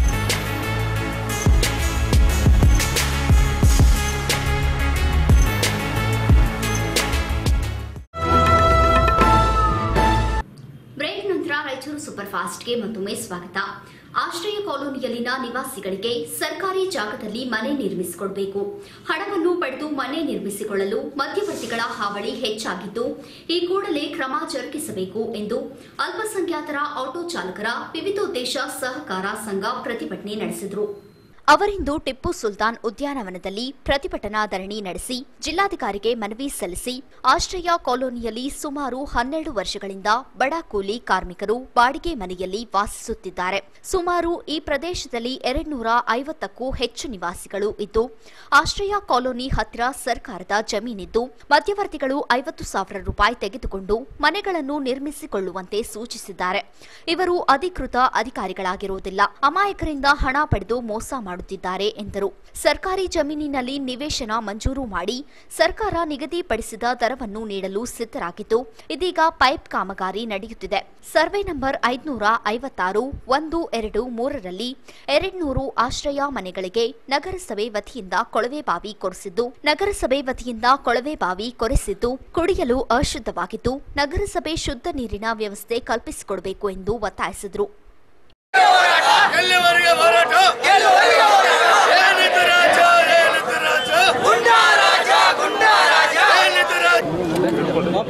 ಬ್ರೇಕ್ ನಂತರ ರಾಯಚೂರು ಸೂಪರ್ ಫಾಸ್ಟ್ಗೆ ಮತ್ತೊಮ್ಮೆ ಸ್ವಾಗತ ಆಶ್ರಯ ಕಾಲೋನಿಯಲ್ಲಿನ ನಿವಾಸಿಗಳಿಗೆ ಸರ್ಕಾರಿ ಜಾಗದಲ್ಲಿ ಮನೆ ನಿರ್ಮಿಸಿಕೊಡಬೇಕು ಹಣವನ್ನು ಪಡೆದು ಮನೆ ನಿರ್ಮಿಸಿಕೊಳ್ಳಲು ಮಧ್ಯವರ್ತಿಗಳ ಹಾವಳಿ ಹೆಚ್ಚಾಗಿದ್ದು ಈ ಕೂಡಲೇ ಕ್ರಮ ಜರುಗಿಸಬೇಕು ಎಂದು ಅಲ್ಪಸಂಖ್ಯಾತರ ಆಟೋ ಚಾಲಕರ ವಿವಿಧೋದ್ದೇಶ ಸಹಕಾರ ಸಂಘ ಪ್ರತಿಭಟನೆ ನಡೆಸಿದರು ಅವರಿಂದು ಟಿಪ್ಪು ಸುಲ್ತಾನ್ ಉದ್ಯಾನವನದಲ್ಲಿ ಪ್ರತಿಭಟನಾ ಧರಣಿ ನಡೆಸಿ ಜಿಲ್ಲಾಧಿಕಾರಿಗೆ ಮನವಿ ಸಲ್ಲಿಸಿ ಆಶ್ರಯ ಕಾಲೋನಿಯಲ್ಲಿ ಸುಮಾರು ಹನ್ನೆರಡು ವರ್ಷಗಳಿಂದ ಬಡ ಕೂಲಿ ಕಾರ್ಮಿಕರು ಬಾಡಿಗೆ ಮನೆಯಲ್ಲಿ ವಾಸಿಸುತ್ತಿದ್ದಾರೆ ಸುಮಾರು ಈ ಪ್ರದೇಶದಲ್ಲಿ ಎರಡ್ನೂರ ಐವತ್ತಕ್ಕೂ ಹೆಚ್ಚು ನಿವಾಸಿಗಳು ಇದ್ದು ಆಶ್ರಯ ಕಾಲೋನಿ ಹತ್ತಿರ ಸರ್ಕಾರದ ಜಮೀನಿದ್ದು ಮಧ್ಯವರ್ತಿಗಳು ಐವತ್ತು ಸಾವಿರ ರೂಪಾಯಿ ತೆಗೆದುಕೊಂಡು ಮನೆಗಳನ್ನು ನಿರ್ಮಿಸಿಕೊಳ್ಳುವಂತೆ ಸೂಚಿಸಿದ್ದಾರೆ ಇವರು ಅಧಿಕೃತ ಅಧಿಕಾರಿಗಳಾಗಿರುವುದಿಲ್ಲ ಅಮಾಯಕರಿಂದ ಹಣ ಪಡೆದು ಮೋಸ ಮಾಡುತ್ತಿದ್ದಾರೆ ಎಂದರು ಸರ್ಕಾರಿ ಜಮೀನಿನಲ್ಲಿ ನಿವೇಶನ ಮಂಜೂರು ಮಾಡಿ ಸರ್ಕಾರ ನಿಗದಿಪಡಿಸಿದ ದರವನ್ನು ನೀಡಲು ಸಿದ್ಧರಾಗಿದ್ದು ಇದೀಗ ಪೈಪ್ ಕಾಮಗಾರಿ ನಡೆಯುತ್ತಿದೆ ಸರ್ವೆ ನಂಬರ್ ಐದುನೂರ ಐವತ್ತಾರು ಒಂದು ಎರಡು ಮೂರರಲ್ಲಿ ಎರಡ್ನೂರು ಆಶ್ರಯ ಮನೆಗಳಿಗೆ ನಗರಸಭೆ ವತಿಯಿಂದ ಕೊಳವೆ ಬಾವಿ ಕೊರೆಸಿದ್ದು ನಗರಸಭೆ ವತಿಯಿಂದ ಕೊಳವೆ ಬಾವಿ ಕೊರೆಸಿದ್ದು ಕುಡಿಯಲು ಅಶುದ್ಧವಾಗಿದ್ದು ನಗರಸಭೆ ಶುದ್ಧ ನೀರಿನ ವ್ಯವಸ್ಥೆ ಕಲ್ಪಿಸಿಕೊಡಬೇಕು ಎಂದು ಒತ್ತಾಯಿಸಿದರು ಎಲ್ಲಿವರೆಗೆ ಹೋರಾಟ ಏನಿದು ರಾಜ ಏನಿದು ರಾಜ ಗುಂಡಾ ರಾಜ ಗುಂಡಾ ರಾಜ ಏನಿದು ರಾಜ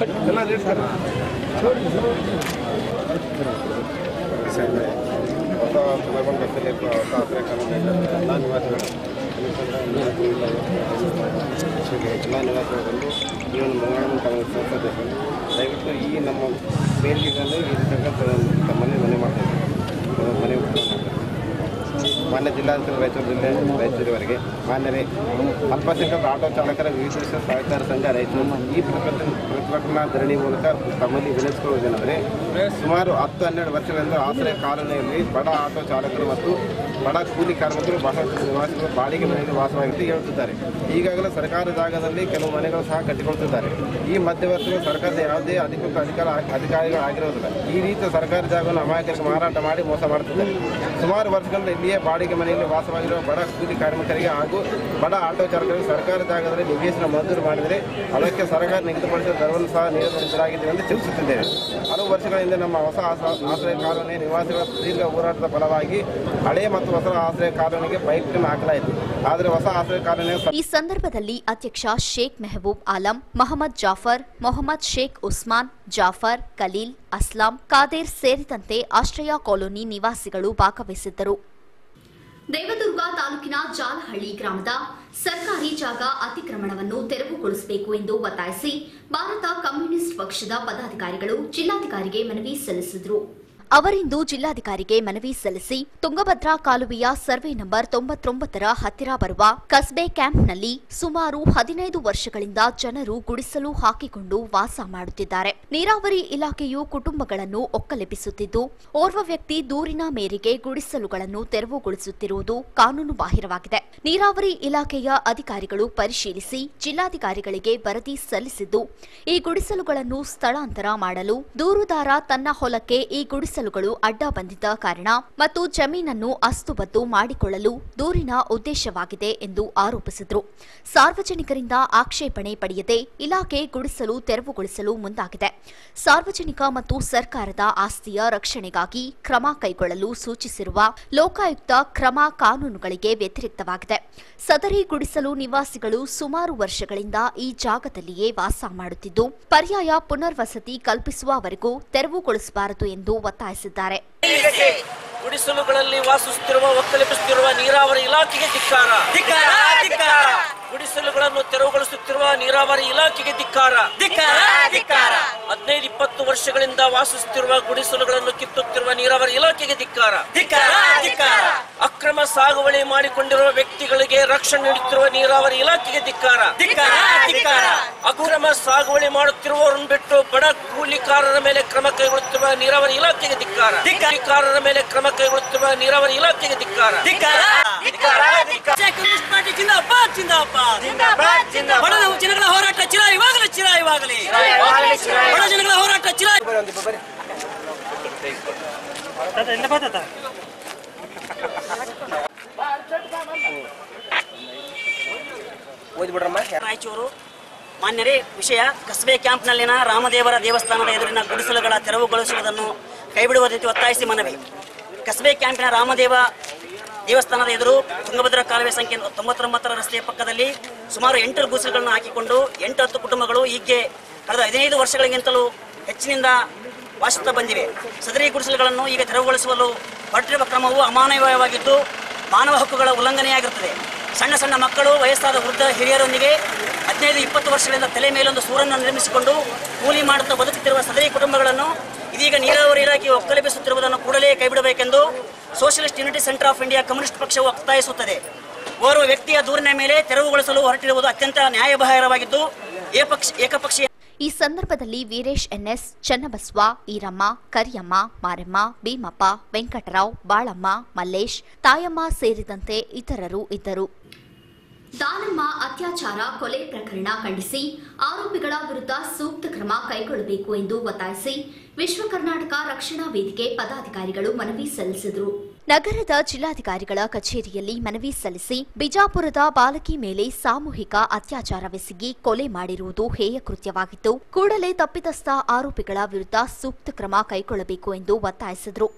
ಹೊಸ ಸುಲಭ ಬಸ್ಸಲ್ಲಿ ಹೊಸ ಆಶ್ರಯ ಕಾನೂನು ಎಲ್ಲ ನಿವಾಸಿಗಳು ಎಲ್ಲ ನಿವಾಸಿಗಳನ್ನು ಈ ಒಂದು ಮಂಗಳೂರು ಕಾನೂನು ಸಂಸದೆ ದಯವಿಟ್ಟು ಈ ನಮ್ಮ ಬೇಡಿಕೆಗಳನ್ನು ಈ ರೀತಿಯಾಗಿ ತಮ್ಮಲ್ಲಿ ಮನೆ ಮಾಡ್ತಾ ಇದ್ದೀವಿ ಮನೆ ಉತ್ಸವ ಮಾಡ್ತಾ ಇದ್ದೀವಿ. ಮಾನ್ಯ ಜಿಲ್ಲಾಧಿಕಾರಿ ರಾಯಚೂರು ಜಿಲ್ಲೆ ರಾಯಚೂರಿವರೆಗೆ ಮಾನ್ಯರೇ ಅಲ್ಪಸಂಖ್ಯಾತ ಆಟೋ ಚಾಲಕರ ವಿವಿಧ ದೇಶ ಸಹಕಾರ ಸಂಘ ರಾಯಚೂರು ಈ ಪ್ರತಿಭಟನೆ ಪ್ರತಿಭಟನಾ ಧರಣಿ ಮೂಲಕ ತಮ್ಮಲ್ಲಿ ವಿನಂತಿಸಿಕೊಳ್ಳುವುದೇನೆಂದರೆ ಸುಮಾರು ಹತ್ತು ಹನ್ನೆರಡು ವರ್ಷಗಳಿಂದ ಆಶ್ರಯ ಕಾಲೋನಿಯಲ್ಲಿ ಬಡ ಆಟೋ ಚಾಲಕರು ಮತ್ತು ಬಡ ಕೂಲಿ ಕಾರ್ಮಿಕರು ಬಹಳಷ್ಟು ನಿವಾಸಿಗಳು ಬಾಡಿಗೆ ಮನೆಯಲ್ಲಿ ವಾಸವಾಗಿದ್ದು ಹೇಳುತ್ತಿದ್ದಾರೆ ಈಗಾಗಲೇ ಸರ್ಕಾರ ಜಾಗದಲ್ಲಿ ಕೆಲವು ಮನೆಗಳು ಸಹ ಕಟ್ಟಿಕೊಳ್ಳುತ್ತಿದ್ದಾರೆ ಈ ಮಧ್ಯವರ್ತಿಗಳು ಸರ್ಕಾರದ ಯಾವುದೇ ಅಧಿಕೃತ ಅಧಿಕಾರ ಅಧಿಕಾರಿಗಳಾಗಿರುವುದಿಲ್ಲ ಈ ರೀತಿಯ ಸರ್ಕಾರಿ ಜಾಗವನ್ನು ಅಮಾಯಕರಿಗೆ ಮಾರಾಟ ಮಾಡಿ ಮೋಸ ಮಾಡುತ್ತಿದ್ದಾರೆ ಸುಮಾರು ವರ್ಷಗಳಿಂದ ಇಲ್ಲಿಯೇ ಬಾಡಿಗೆ ಮನೆಯಲ್ಲಿ ವಾಸವಾಗಿರುವ ಬಡ ಕೂಲಿ ಕಾರ್ಮಿಕರಿಗೆ ಹಾಗೂ ಬಡ ಆಟೋ ಚಾಲಕರಿಗೆ ಸರ್ಕಾರ ಜಾಗದಲ್ಲಿ ನಿವೇಶನ ಮಂಜೂರು ಮಾಡಿದರೆ ಅದಕ್ಕೆ ಸರ್ಕಾರ ನಿಗದಿಪಡಿಸಿದ ದರವನ್ನು ಸಹ ನಿಗದಿಪಡಿಸಲಾಗಿದೆ ಎಂದು ತಿಳಿಸುತ್ತಿದ್ದೇವೆ ಹಲವು ವರ್ಷಗಳಿಂದ ನಮ್ಮ ಹೊಸ ಆಸ- ಆಶ್ರಯ ಕಾಲೋನಿ ನಿವಾಸಿಗಳ ದೀರ್ಘ ಹೋರಾಟದ ಫಲವಾಗಿ ಹಳೆಯ ಮತ್ತು ಹೊಸ ಆಶ್ರಯ ಕಾಲೋನಿಗೆ ಪೈಪ್ ಹಾಕಲಾಯಿತು ಆದರೆ ಹೊಸ ಆಶ್ರಯ ಕಾಲೋನಿಯ ಈ ಸಂದರ್ಭದಲ್ಲಿ ಅಧ್ಯಕ್ಷ ಶೇಖ್ ಮೆಹಬೂಬ್ ಆಲಂ ಮೊಹಮ್ಮದ್ ಜಾಫರ್ ಮೊಹಮ್ಮದ್ ಶೇಖ್ ಉಸ್ಮಾನ್ ಜಾಫರ್ ಖಲೀಲ್ ಅಸ್ಲಾಂ ಕಾದೇರ್ ಸೇರಿದಂತೆ ಆಶ್ರಯ ಕಾಲೋನಿ ನಿವಾಸಿಗಳು ಭಾಗವಹಿಸಿದ್ದರು ದೇವದುರ್ಗ ತಾಲೂಕಿನ ಜಾಲಹಳ್ಳಿ ಗ್ರಾಮದ ಸರ್ಕಾರಿ ಜಾಗ ಅತಿಕ್ರಮಣವನ್ನು ತೆರವುಗೊಳಿಸಬೇಕು ಎಂದು ಒತ್ತಾಯಿಸಿ ಭಾರತ ಕಮ್ಯುನಿಸ್ಟ್ ಪಕ್ಷದ ಪದಾಧಿಕಾರಿಗಳು ಜಿಲ್ಲಾಧಿಕಾರಿಗೆ ಮನವಿ ಸಲ್ಲಿಸಿದರು ಅವರಿಂದು ಜಿಲ್ಲಾಧಿಕಾರಿಗೆ ಮನವಿ ಸಲ್ಲಿಸಿ ತುಂಗಭದ್ರಾ ಕಾಲುವೆಯ ಸರ್ವೆ ನಂಬರ್ ತೊಂಬತ್ತೊಂಬತ್ತರ ಹತ್ತಿರ ಬರುವ ಕಸ್ಬೆ ಕ್ಯಾಂಪ್ನಲ್ಲಿ ಸುಮಾರು ಹದಿನೈದು ವರ್ಷಗಳಿಂದ ಜನರು ಗುಡಿಸಲು ಹಾಕಿಕೊಂಡು ವಾಸ ಮಾಡುತ್ತಿದ್ದಾರೆ ನೀರಾವರಿ ಇಲಾಖೆಯು ಕುಟುಂಬಗಳನ್ನು ಒಕ್ಕಲೆಬ್ಬಿಸುತ್ತಿದ್ದು ಓರ್ವ ವ್ಯಕ್ತಿ ದೂರಿನ ಮೇರೆಗೆ ಗುಡಿಸಲುಗಳನ್ನು ತೆರವುಗೊಳಿಸುತ್ತಿರುವುದು ಕಾನೂನು ಬಾಹಿರವಾಗಿದೆ ನೀರಾವರಿ ಇಲಾಖೆಯ ಅಧಿಕಾರಿಗಳು ಪರಿಶೀಲಿಸಿ ಜಿಲ್ಲಾಧಿಕಾರಿಗಳಿಗೆ ವರದಿ ಸಲ್ಲಿಸಿದ್ದು ಈ ಗುಡಿಸಲುಗಳನ್ನು ಸ್ಥಳಾಂತರ ಮಾಡಲು ದೂರುದಾರ ತನ್ನ ಹೊಲಕ್ಕೆ ಈ ಗುಡಿಸಲುಗಳು ಅಡ್ಡ ಬಂದಿದ್ದ ಕಾರಣ ಮತ್ತು ಜಮೀನನ್ನು ಅಸ್ತುಬದ್ದು ಮಾಡಿಕೊಳ್ಳಲು ದೂರಿನ ಉದ್ದೇಶವಾಗಿದೆ ಎಂದು ಆರೋಪಿಸಿದರು ಸಾರ್ವಜನಿಕರಿಂದ ಆಕ್ಷೇಪಣೆ ಪಡೆಯದೆ ಇಲಾಖೆ ಗುಡಿಸಲು ತೆರವುಗೊಳಿಸಲು ಮುಂದಾಗಿದೆ ಸಾರ್ವಜನಿಕ ಮತ್ತು ಸರ್ಕಾರದ ಆಸ್ತಿಯ ರಕ್ಷಣೆಗಾಗಿ ಕ್ರಮ ಕೈಗೊಳ್ಳಲು ಸೂಚಿಸಿರುವ ಲೋಕಾಯುಕ್ತ ಕ್ರಮ ಕಾನೂನುಗಳಿಗೆ ವ್ಯತಿರಿಕ್ತವಾಗಿದೆ ಸದರಿ ಗುಡಿಸಲು ನಿವಾಸಿಗಳು ಸುಮಾರು ವರ್ಷಗಳಿಂದ ಈ ಜಾಗದಲ್ಲಿಯೇ ವಾಸ ಮಾಡುತ್ತಿದ್ದು ಪರ್ಯಾಯ ಪುನರ್ವಸತಿ ಕಲ್ಪಿಸುವವರೆಗೂ ತೆರವುಗೊಳಿಸಬಾರದು ಎಂದು ಒತ್ತಾಯಿಸಿದ್ದಾರೆ ಗುಡಿಸಲುಗಳಲ್ಲಿ ವಾಸಿಸುತ್ತಿರುವ ಒಕ್ಕಲೆಬ್ಬಿಸುತ್ತಿರುವ ನೀರಾವರಿ ಇಲಾಖೆಗೆ ಧಿಕ್ಕಾರ ಧಿಕ್ಕಾರ, ಧಿಕ್ಕಾರ. ಗುಡಿಸಲುಗಳನ್ನು ತೆರವುಗೊಳಿಸುತ್ತಿರುವ ನೀರಾವರಿ ಇಲಾಖೆಗೆ ಧಿಕ್ಕಾರ ಧಿಕ್ಕಾರ, ಧಿಕ್ಕಾರ. ಹದಿನೈದು ಇಪ್ಪತ್ತು ವರ್ಷಗಳಿಂದ ವಾಸಿಸುತ್ತಿರುವ ಗುಡಿಸಲುಗಳನ್ನು ಕಿತ್ತುತ್ತಿರುವ ನೀರಾವರಿ ಇಲಾಖೆಗೆ ಧಿಕ್ಕಾರ ಧಿಕ್ಕಾರ, ಧಿಕ್ಕಾರ. ಅಕ್ರಮ ಸಾಗುವಳಿ ಮಾಡಿಕೊಂಡಿರುವ ವ್ಯಕ್ತಿಗಳಿಗೆ ರಕ್ಷಣೆ ನೀಡುತ್ತಿರುವ ನೀರಾವರಿ ಇಲಾಖೆಗೆ ಧಿಕ್ಕಾರ ಧಿಕ್ಕಾರ, ಧಿಕ್ಕಾರ. ಅಕ್ರಮ ಸಾಗುವಳಿ ಮಾಡುತ್ತಿರುವವರನ್ನು ಬಿಟ್ಟು ಬಡ ಕೂಲಿಕಾರರ ಮೇಲೆ ಕ್ರಮ ಕೈಗೊಳ್ಳುತ್ತಿರುವ ನೀರಾವರಿ ಇಲಾಖೆಗೆ ಧಿಕ್ಕಾರ ಕೂಲಿಕಾರರ ಮೇಲೆ ಕ್ರಮ ಕೈಗೊಳ್ಳುತ್ತಿರುವ ನೀರಾವರಿ ಇಲಾಖೆಗೆ ಧಿಕ್ಕಾರ ಧಿಕ್ಕಾರ, ಧಿಕ್ಕಾರ, ಧಿಕ್ಕಾರ. ಕಮ್ಯುನಿಸ್ಟ್ ಪಾರ್ಟಿ ಜಿಂದಾಬಾದ್ ಜಿಂದಾಬಾದ್ ಜಿಂದಾಬಾದ್, ಜಿಂದಾಬಾದ್. ಬಡ ಜನಗಳ ಹೋರಾಟ ಚಿರಾಯವಾಗಲಿ ಚಿರಾಯವಾಗಲಿ ಚಿರಾಯವಾಗಲಿ, ಚಿರಾಯವಾಗಲಿ. ಬಡ ಜನಗಳ ಹೋರಾಟ ಚಿರಾಯ ರಾಯಚೂರು ಮಾನ್ಯರೇ ವಿಷಯ ಕಸ್ಬೆ ಕ್ಯಾಂಪ್ನಲ್ಲಿನ ರಾಮದೇವರ ದೇವಸ್ಥಾನದ ಎದುರಿನ ಗುಡಿಸಲುಗಳ ತೆರವುಗೊಳಿಸುವುದನ್ನು ಕೈಬಿಡುವುದಕ್ಕೆ ಒತ್ತಾಯಿಸಿ ಮನವಿ ಕಸ್ಬೆ ಕ್ಯಾಂಪಿನ ರಾಮದೇವ ದೇವಸ್ಥಾನದ ಎದುರು ತುಂಗಭದ್ರಾ ಕಾಲುವೆ ಸಂಖ್ಯೆ ತೊಂಬತ್ತೊಂಬತ್ತರ ರಸ್ತೆಯ ಪಕ್ಕದಲ್ಲಿ ಸುಮಾರು ಎಂಟು ಗುಡಿಸಲುಗಳನ್ನು ಹಾಕಿಕೊಂಡು ಎಂಟು ಹತ್ತು ಕುಟುಂಬಗಳು ಹೀಗೆ ಕಳೆದ ಹದಿನೈದು ವರ್ಷಗಳಿಗಿಂತಲೂ ಹೆಚ್ಚಿನಿಂದ ವಾಸಿಸುತ್ತಾ ಬಂದಿವೆ ಸದರಿ ಗುಡಿಸಲುಗಳನ್ನು ಈಗ ತೆರವುಗೊಳಿಸಲು ಹೊರಟಿರುವ ಕ್ರಮವು ಅಮಾನವೀಯವಾಗಿದ್ದು ಮಾನವ ಹಕ್ಕುಗಳ ಉಲ್ಲಂಘನೆಯಾಗಿರುತ್ತದೆ ಸಣ್ಣ ಸಣ್ಣ ಮಕ್ಕಳು ವಯಸ್ಸಾದ ವೃದ್ಧ ಹಿರಿಯರೊಂದಿಗೆ ಹದಿನೈದು ಇಪ್ಪತ್ತು ವರ್ಷಗಳಿಂದ ತಲೆ ಮೇಲೊಂದು ಸೂರನ್ನು ನಿರ್ಮಿಸಿಕೊಂಡು ಕೂಲಿ ಮಾಡುತ್ತಾ ಬದುಕುತ್ತಿರುವ ಸದರಿ ಕುಟುಂಬಗಳನ್ನು ಇದೀಗ ನೀರಾವರಿ ಇಲಾಖೆ ಒಕ್ಕಲೆಬ್ಬಿಸುತ್ತಿರುವುದನ್ನು ಕೂಡಲೇ ಕೈಬಿಡಬೇಕೆಂದು socialist unity centre of India communist ಪಕ್ಷವು ಒತ್ತಾಯಿಸುತ್ತದೆ ಓರ್ವ ವ್ಯಕ್ತಿಯ ದೂರಿನ ಮೇಲೆ ತೆರವುಗೊಳಿಸಲು ಹೊರಟಿರುವುದು ಅತ್ಯಂತ ನ್ಯಾಯಬಾಹಿರವಾಗಿದ್ದು ಏಪಕ್ಷ ಏಕಪಕ್ಷೀಯ ಈ ಸಂದರ್ಭದಲ್ಲಿ ವೀರೇಶ್ ಎನ್ಎಸ್ ಚನ್ನಬಸವ ಈರಮ್ಮ ಕರಿಯಮ್ಮ ಮಾರಮ್ಮ ಭೀಮಪ್ಪ ವೆಂಕಟರಾವ್ ಬಾಳಮ್ಮ ಮಲ್ಲೇಶ್ ತಾಯಮ್ಮ ಸೇರಿದಂತೆ ಇತರರು ಇದ್ದರು ದಾನಮ್ಮ ಅತ್ಯಾಚಾರ ಕೊಲೆ ಪ್ರಕರಣ ಖಂಡಿಸಿ ಆರೋಪಿಗಳ ವಿರುದ್ಧ ಸೂಕ್ತ ಕ್ರಮ ಕೈಗೊಳ್ಳಬೇಕು ಎಂದು ಒತ್ತಾಯಿಸಿ ವಿಶ್ವ ಕರ್ನಾಟಕ ರಕ್ಷಣಾ ವೇದಿಕೆ ಪದಾಧಿಕಾರಿಗಳು ಮನವಿ ಸಲ್ಲಿಸಿದರು ನಗರದ ಜಿಲ್ಲಾಧಿಕಾರಿಗಳ ಕಚೇರಿಯಲ್ಲಿ ಮನವಿ ಸಲ್ಲಿಸಿ ಬಿಜಾಪುರದ ಬಾಲಕಿ ಮೇಲೆ ಸಾಮೂಹಿಕ ಅತ್ಯಾಚಾರವೆಸಗಿ ಕೊಲೆ ಮಾಡಿರುವುದು ಹೇಯ ಕೃತ್ಯವಾಗಿದ್ದು ಕೂಡಲೇ ತಪ್ಪಿತಸ್ಥ ಆರೋಪಿಗಳ ವಿರುದ್ಧ ಸೂಕ್ತ ಕ್ರಮ ಕೈಗೊಳ್ಳಬೇಕು ಎಂದು ಒತ್ತಾಯಿಸಿದರು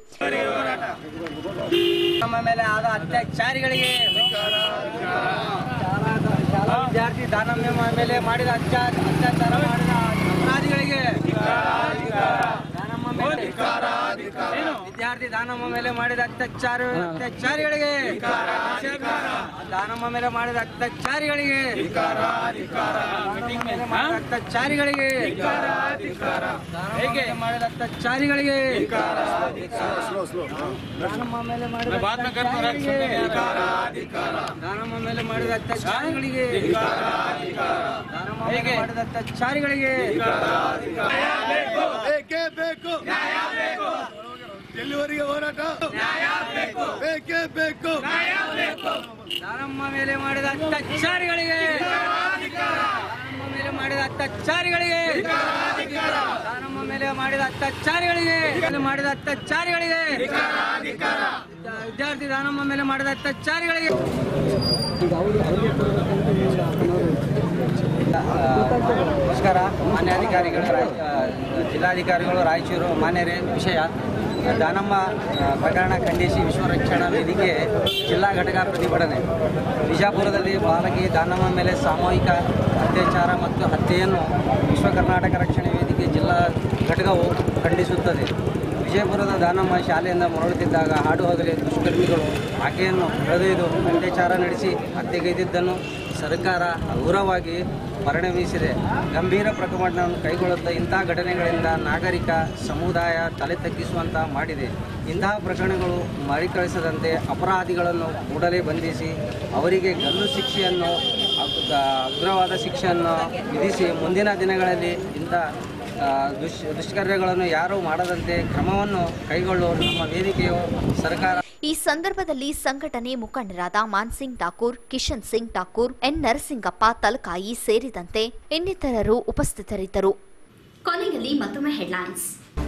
ನಮ್ಮ ಮೇಲೆ ಆದ ಅತ್ಯಾಚಾರಿಗಳಿಗೆ ಶಾಲಾ ವಿದ್ಯಾರ್ಥಿ ದಾನಮ್ಯ ಮೇಲೆ ಮಾಡಿದ ಅತ್ಯಾಚಾರ ಅತ್ಯಾಚಾರ ಮಾಡಿದ ಅಪರಾಧಿಗಳಿಗೆ ದಾನಮ್ಮ ಮೇಲೆ ವಿದ್ಯಾರ್ಥಿ ದಾನಮ್ಮ ಮೇಲೆ ಮಾಡಿದ ಅತ್ಯಾಚಾರ ಅತ್ಯಾಚಾರಿಗಳಿಗೆ ದಾನಮ್ಮ ಮೇಲೆ ಮಾಡಿದ ಅತ್ಯಾಚಾರಿಗಳಿಗೆ ದಾನಮ್ಮ ಮೇಲೆ ಮಾಡಿದ ಅತ್ಯಾಚಾರಿಗಳಿಗೆ ದಾನಮ್ಮ ಮೇಲೆ ಮಾಡಿದ ಅತ್ಯಾಚಾರಿಗಳಿಗೆ ದಾನಮ್ಮ ಮೇಲೆ ಮಾಡಿದ ಅತ್ಯಾಚಾರಿಗಳಿಗೆ ದಾನಮ್ಮ ಮೇಲೆ ಮಾಡಿದ ಅತ್ಯಾಚಾರಿಗಳಿಗೆ ದಾನಮ್ಮ ಮೇಲೆ ಮಾಡಿದ ಅತ್ಯಾಚಾರಿಗಳಿಗೆ ಬೇಕೇ ಬೇಕು ಎಲ್ಲಿವರೆಗೆ ಹೋರಾಟ ಬೇಕೇ ಬೇಕು ದಾನಮ್ಮ ಮೇಲೆ ಮಾಡಿದ ಅತ್ಯಾಚಾರಿಗಳಿಗೆ ದಾನಮ್ಮ ಮೇಲೆ ಮಾಡಿದ ಅತ್ಯಾಚಾರಿಗಳಿಗೆ ದಾನಮ್ಮ ಮೇಲೆ ಮಾಡಿದ ಅತ್ಯಾಚಾರಿಗಳಿಗೆ ಮೇಲೆ ಮಾಡಿದ ಅತ್ಯಾಚಾರಿಗಳಿಗೆ ವಿದ್ಯಾರ್ಥಿ ದಾನಮ್ಮ ಮೇಲೆ ಮಾಡಿದ ಅತ್ಯಾಚಾರಿಗಳಿಗೆ ನಮಸ್ಕಾರ ಮಾನ್ಯಾಧಿಕಾರಿಗಳು ರಾಯ್- ಆ, ಜಿಲ್ಲಾಧಿಕಾರಿಗಳು ರಾಯಚೂರು ಮಾನ್ಯರೇ ವಿಷಯ ದಾನಮ್ಮ ಆ, ಪ್ರಕರಣ ಖಂಡಿಸಿ ವಿಶ್ವ ರಕ್ಷಣಾ ವೇದಿಕೆ ಜಿಲ್ಲಾ ಘಟಕ ಪ್ರತಿಭಟನೆ ಬಿಜಾಪುರದಲ್ಲಿ ಬಾಲಕಿ ದಾನಮ್ಮ ಮೇಲೆ ಸಾಮೂಹಿಕ ಅತ್ಯಾಚಾರ ಮತ್ತು ಹತ್ಯೆಯನ್ನು ವಿಶ್ವ ಕರ್ನಾಟಕ ರಕ್ಷಣಾ ವೇದಿಕೆ ಜಿಲ್ಲಾ ಘಟಕವು ಖಂಡಿಸುತ್ತದೆ ವಿಜಯಪುರದ ದಾನಮ್ಮ ಶಾಲೆಯಿಂದ ಮರಳುತ್ತಿದ್ದಾಗ ಹಾಡು ಹಗಲಿ ದುಷ್ಕರ್ಮಿಗಳು ಆಕೆಯನ್ನು ಎಳೆದೊಯ್ದು ಅತ್ಯಾಚಾರ ನಡೆಸಿ ಹತ್ಯೆಗೈದಿದ್ದನ್ನು ಸರ್ಕಾರ ಹಗುರವಾಗಿ ಪರಿಣಮಿಸಿದೆ ಗಂಭೀರ ಪ್ರಕರಣವನ್ನು ಕೈಗೊಳ್ಳುತ್ತಾ ಇಂತಹ ಘಟನೆಗಳಿಂದ ನಾಗರಿಕ ಸಮುದಾಯ ತಲೆ ತಗ್ಗಿಸುವಂತ ಮಾಡಿದೆ ಇಂತಹ ಪ್ರಕರಣಗಳು ಮರುಕಳಿಸದಂತೆ ಅಪರಾಧಿಗಳನ್ನು ಕೂಡಲೇ ಬಂಧಿಸಿ ಅವರಿಗೆ ಗಲ್ಲು ಶಿಕ್ಷೆಯನ್ನು ಅಗ್- ಅಗ್ರವಾದ ಶಿಕ್ಷೆಯನ್ನು ವಿಧಿಸಿ ಮುಂದಿನ ದಿನಗಳಲ್ಲಿ ಇಂಥ ಆ, ದುಷ್ ದುಷ್ಕರ್ಯಗಳನ್ನು ಯಾರೂ ಮಾಡದಂತೆ ಕ್ರಮವನ್ನು ಕೈಗೊಳ್ಳುವ ನಮ್ಮ ವೇದಿಕೆಯು ಸರ್ಕಾರ ಈ ಸಂದರ್ಭದಲ್ಲಿ ಸಂಘಟನೆ ಮುಖಂಡರಾದ ಮಾನ್ಸಿಂಗ್ ಠಾಕೂರ್ ಕಿಶನ್ ಸಿಂಗ್ ಠಾಕೂರ್ ಎನ್ ನರಸಿಂಗಪ್ಪ ತಲಕಾಯಿ ಸೇರಿದಂತೆ ಇನ್ನಿತರರು ಉಪಸ್ಥಿತರಿದ್ದರು ಕೊನೆಯಲ್ಲಿ ಮತ್ತೊಮ್ಮೆ ಹೆಡ್ಲೈನ್ಸ್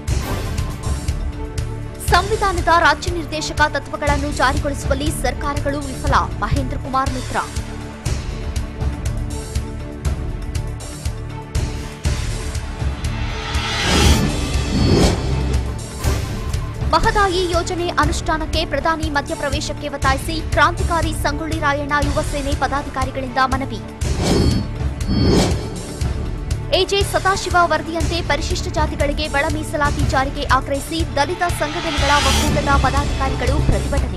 ಸಂವಿಧಾನದ ರಾಜ್ಯ ನಿರ್ದೇಶಕ ತತ್ವಗಳನ್ನು ಜಾರಿಗೊಳಿಸುವಲ್ಲಿ ಸರ್ಕಾರಗಳು ವಿಫಲ ಮಹೇಂದ್ರ ಕುಮಾರ್ ಮಿತ್ರ ಮಹದಾಯಿ ಯೋಜನೆ ಅನುಷ್ಠಾನಕ್ಕೆ ಪ್ರಧಾನಿ ಮಧ್ಯಪ್ರವೇಶಕ್ಕೆ ಒತ್ತಾಯಿಸಿ ಕ್ರಾಂತಿಕಾರಿ ಸಂಗೊಳ್ಳಿ ರಾಯಣ್ಣ ಯುವ ಸೇನೆ ಪದಾಧಿಕಾರಿಗಳಿಂದ ಮನವಿ ಎಜೆ ಸದಾಶಿವ ವರದಿಯಂತೆ ಪರಿಶಿಷ್ಟ ಜಾತಿಗಳಿಗೆ ಒಳ ಮೀಸಲಾತಿ ಜಾರಿಗೆ ಆಗ್ರಹಿಸಿ ದಲಿತ ಸಂಘಟನೆಗಳ ಒಕ್ಕೂಟದ ಪದಾಧಿಕಾರಿಗಳು ಪ್ರತಿಭಟನೆ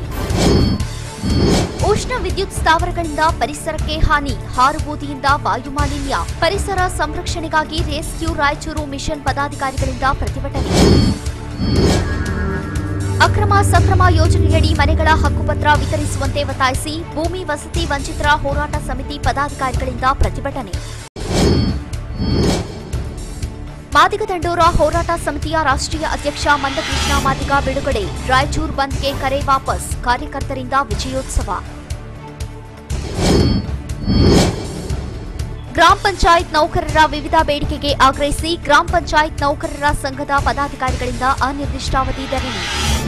ಉಷ್ಣ ವಿದ್ಯುತ್ ಸ್ಥಾವರಗಳಿಂದ ಪರಿಸರಕ್ಕೆ ಹಾನಿ ಹಾರುಬೂದಿಯಿಂದ ವಾಯು ಮಾಲಿನ್ಯ ಪರಿಸರ ಸಂರಕ್ಷಣೆಗಾಗಿ ರೆಸ್ಕ್ಯೂ ರಾಯಚೂರು ಮಿಷನ್ ಪದಾಧಿಕಾರಿಗಳಿಂದ ಪ್ರತಿಭಟನೆ ಅಕ್ರಮ ಸಕ್ರಮ ಯೋಜನೆಯಡಿ ಮನೆಗಳ ಹಕ್ಕುಪತ್ರ ವಿತರಿಸುವಂತೆ ಒತ್ತಾಯಿಸಿ ಭೂಮಿ ವಸತಿ ವಂಚಿತರ ಹೋರಾಟ ಸಮಿತಿ ಪದಾಧಿಕಾರಿಗಳಿಂದ ಪ್ರತಿಭಟನೆ ಮಾದಿಗ ದಂಡೋರ ಹೋರಾಟ ಸಮಿತಿಯ ರಾಷ್ಟ್ರೀಯ ಅಧ್ಯಕ್ಷ ಮಂದಕೃಷ್ಣ ಮಾದಿಗ ಬಿಡುಗಡೆ ರಾಯಚೂರು ಬಂದ್ಗೆ ಕರೆ ವಾಪಸ್ ಕಾರ್ಯಕರ್ತರಿಂದ ವಿಜಯೋತ್ಸವ ಗ್ರಾಮ ಪಂಚಾಯತ್ ನೌಕರರ ವಿವಿಧ ಬೇಡಿಕೆಗೆ ಆಗ್ರಹಿಸಿ ಗ್ರಾಮ ಪಂಚಾಯತ್ ನೌಕರರ ಸಂಘದ ಪದಾಧಿಕಾರಿಗಳಿಂದ ಅನಿರ್ದಿಷ್ಟಾವಧಿ ಧರಣಿ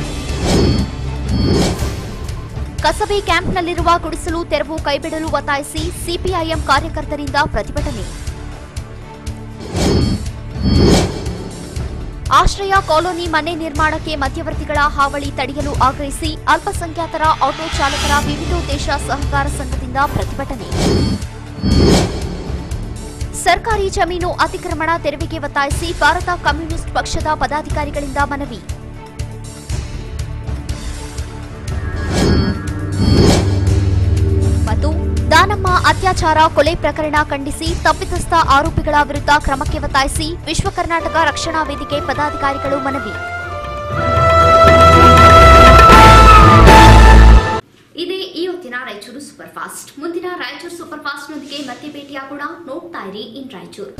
ಕಸಬೆ ಕ್ಯಾಂಪ್ನಲ್ಲಿರುವ ಗುಡಿಸಲು ತೆರವು ಕೈಬಿಡಲು ಒತ್ತಾಯಿಸಿ ಸಿಪಿಐಎಂ ಕಾರ್ಯಕರ್ತರಿಂದ ಪ್ರತಿಭಟನೆ ಆಶ್ರಯ ಕಾಲೋನಿ ಮನೆ ನಿರ್ಮಾಣಕ್ಕೆ ಮಧ್ಯವರ್ತಿಗಳ ಹಾವಳಿ ತಡೆಯಲು ಆಗ್ರಹಿಸಿ ಅಲ್ಪಸಂಖ್ಯಾತರ ಆಟೋ ಚಾಲಕರ ವಿವಿಧೋದ್ದೇಶ ಸಹಕಾರ ಸಂಘದಿಂದ ಪ್ರತಿಭಟನೆ ಸರ್ಕಾರಿ ಜಮೀನು ಅತಿಕ್ರಮಣ ತೆರವಿಗೆ ಒತ್ತಾಯಿಸಿ ಭಾರತ ಕಮ್ಯುನಿಸ್ಟ್ ಪಕ್ಷದ ಪದಾಧಿಕಾರಿಗಳಿಂದ ಮನವಿ ದಾನಮ್ಮ ಅತ್ಯಾಚಾರ ಕೊಲೆ ಪ್ರಕರಣ ಖಂಡಿಸಿ ತಪ್ಪಿತಸ್ಥ ಆರೋಪಿಗಳ ವಿರುದ್ಧ ಕ್ರಮಕ್ಕೆ ಒತ್ತಾಯಿಸಿ ವಿಶ್ವ ಕರ್ನಾಟಕ ರಕ್ಷಣಾ ವೇದಿಕೆ ಪದಾಧಿಕಾರಿಗಳು ಮನವಿ ಇದೇ ಈ ಹೊತ್ತಿನ ರಾಯಚೂರು ಸೂಪರ್ ಫಾಸ್ಟ್ ಮುಂದಿನ ರಾಯಚೂರು ಸೂಪರ್ ಫಾಸ್ಟ್ನೊಂದಿಗೆ ಮತ್ತೆ ಭೇಟಿಯಾಗೋಣ ನೋಡ್ತಾ ಇರಿ in Raichur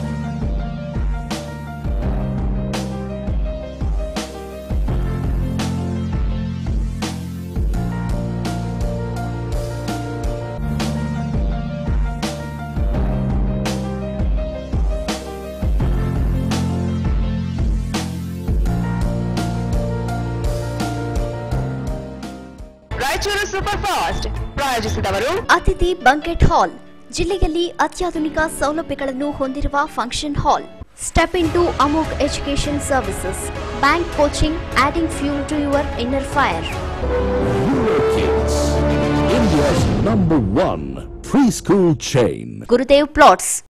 Raichur super fast ಪ್ರಾಯೋಜಿಸಿದವರು ಅತಿಥಿ ಬಂಕೆಟ್ ಹಾಲ್ ಜಿಲ್ಲೆಯಲ್ಲಿ ಅತ್ಯಾಧುನಿಕ ಸೌಲಭ್ಯಗಳನ್ನು ಹೊಂದಿರುವ function hall step into Amok education services bank coaching adding fuel to your inner fire Kids, India's number one preschool chain. Gurudev plots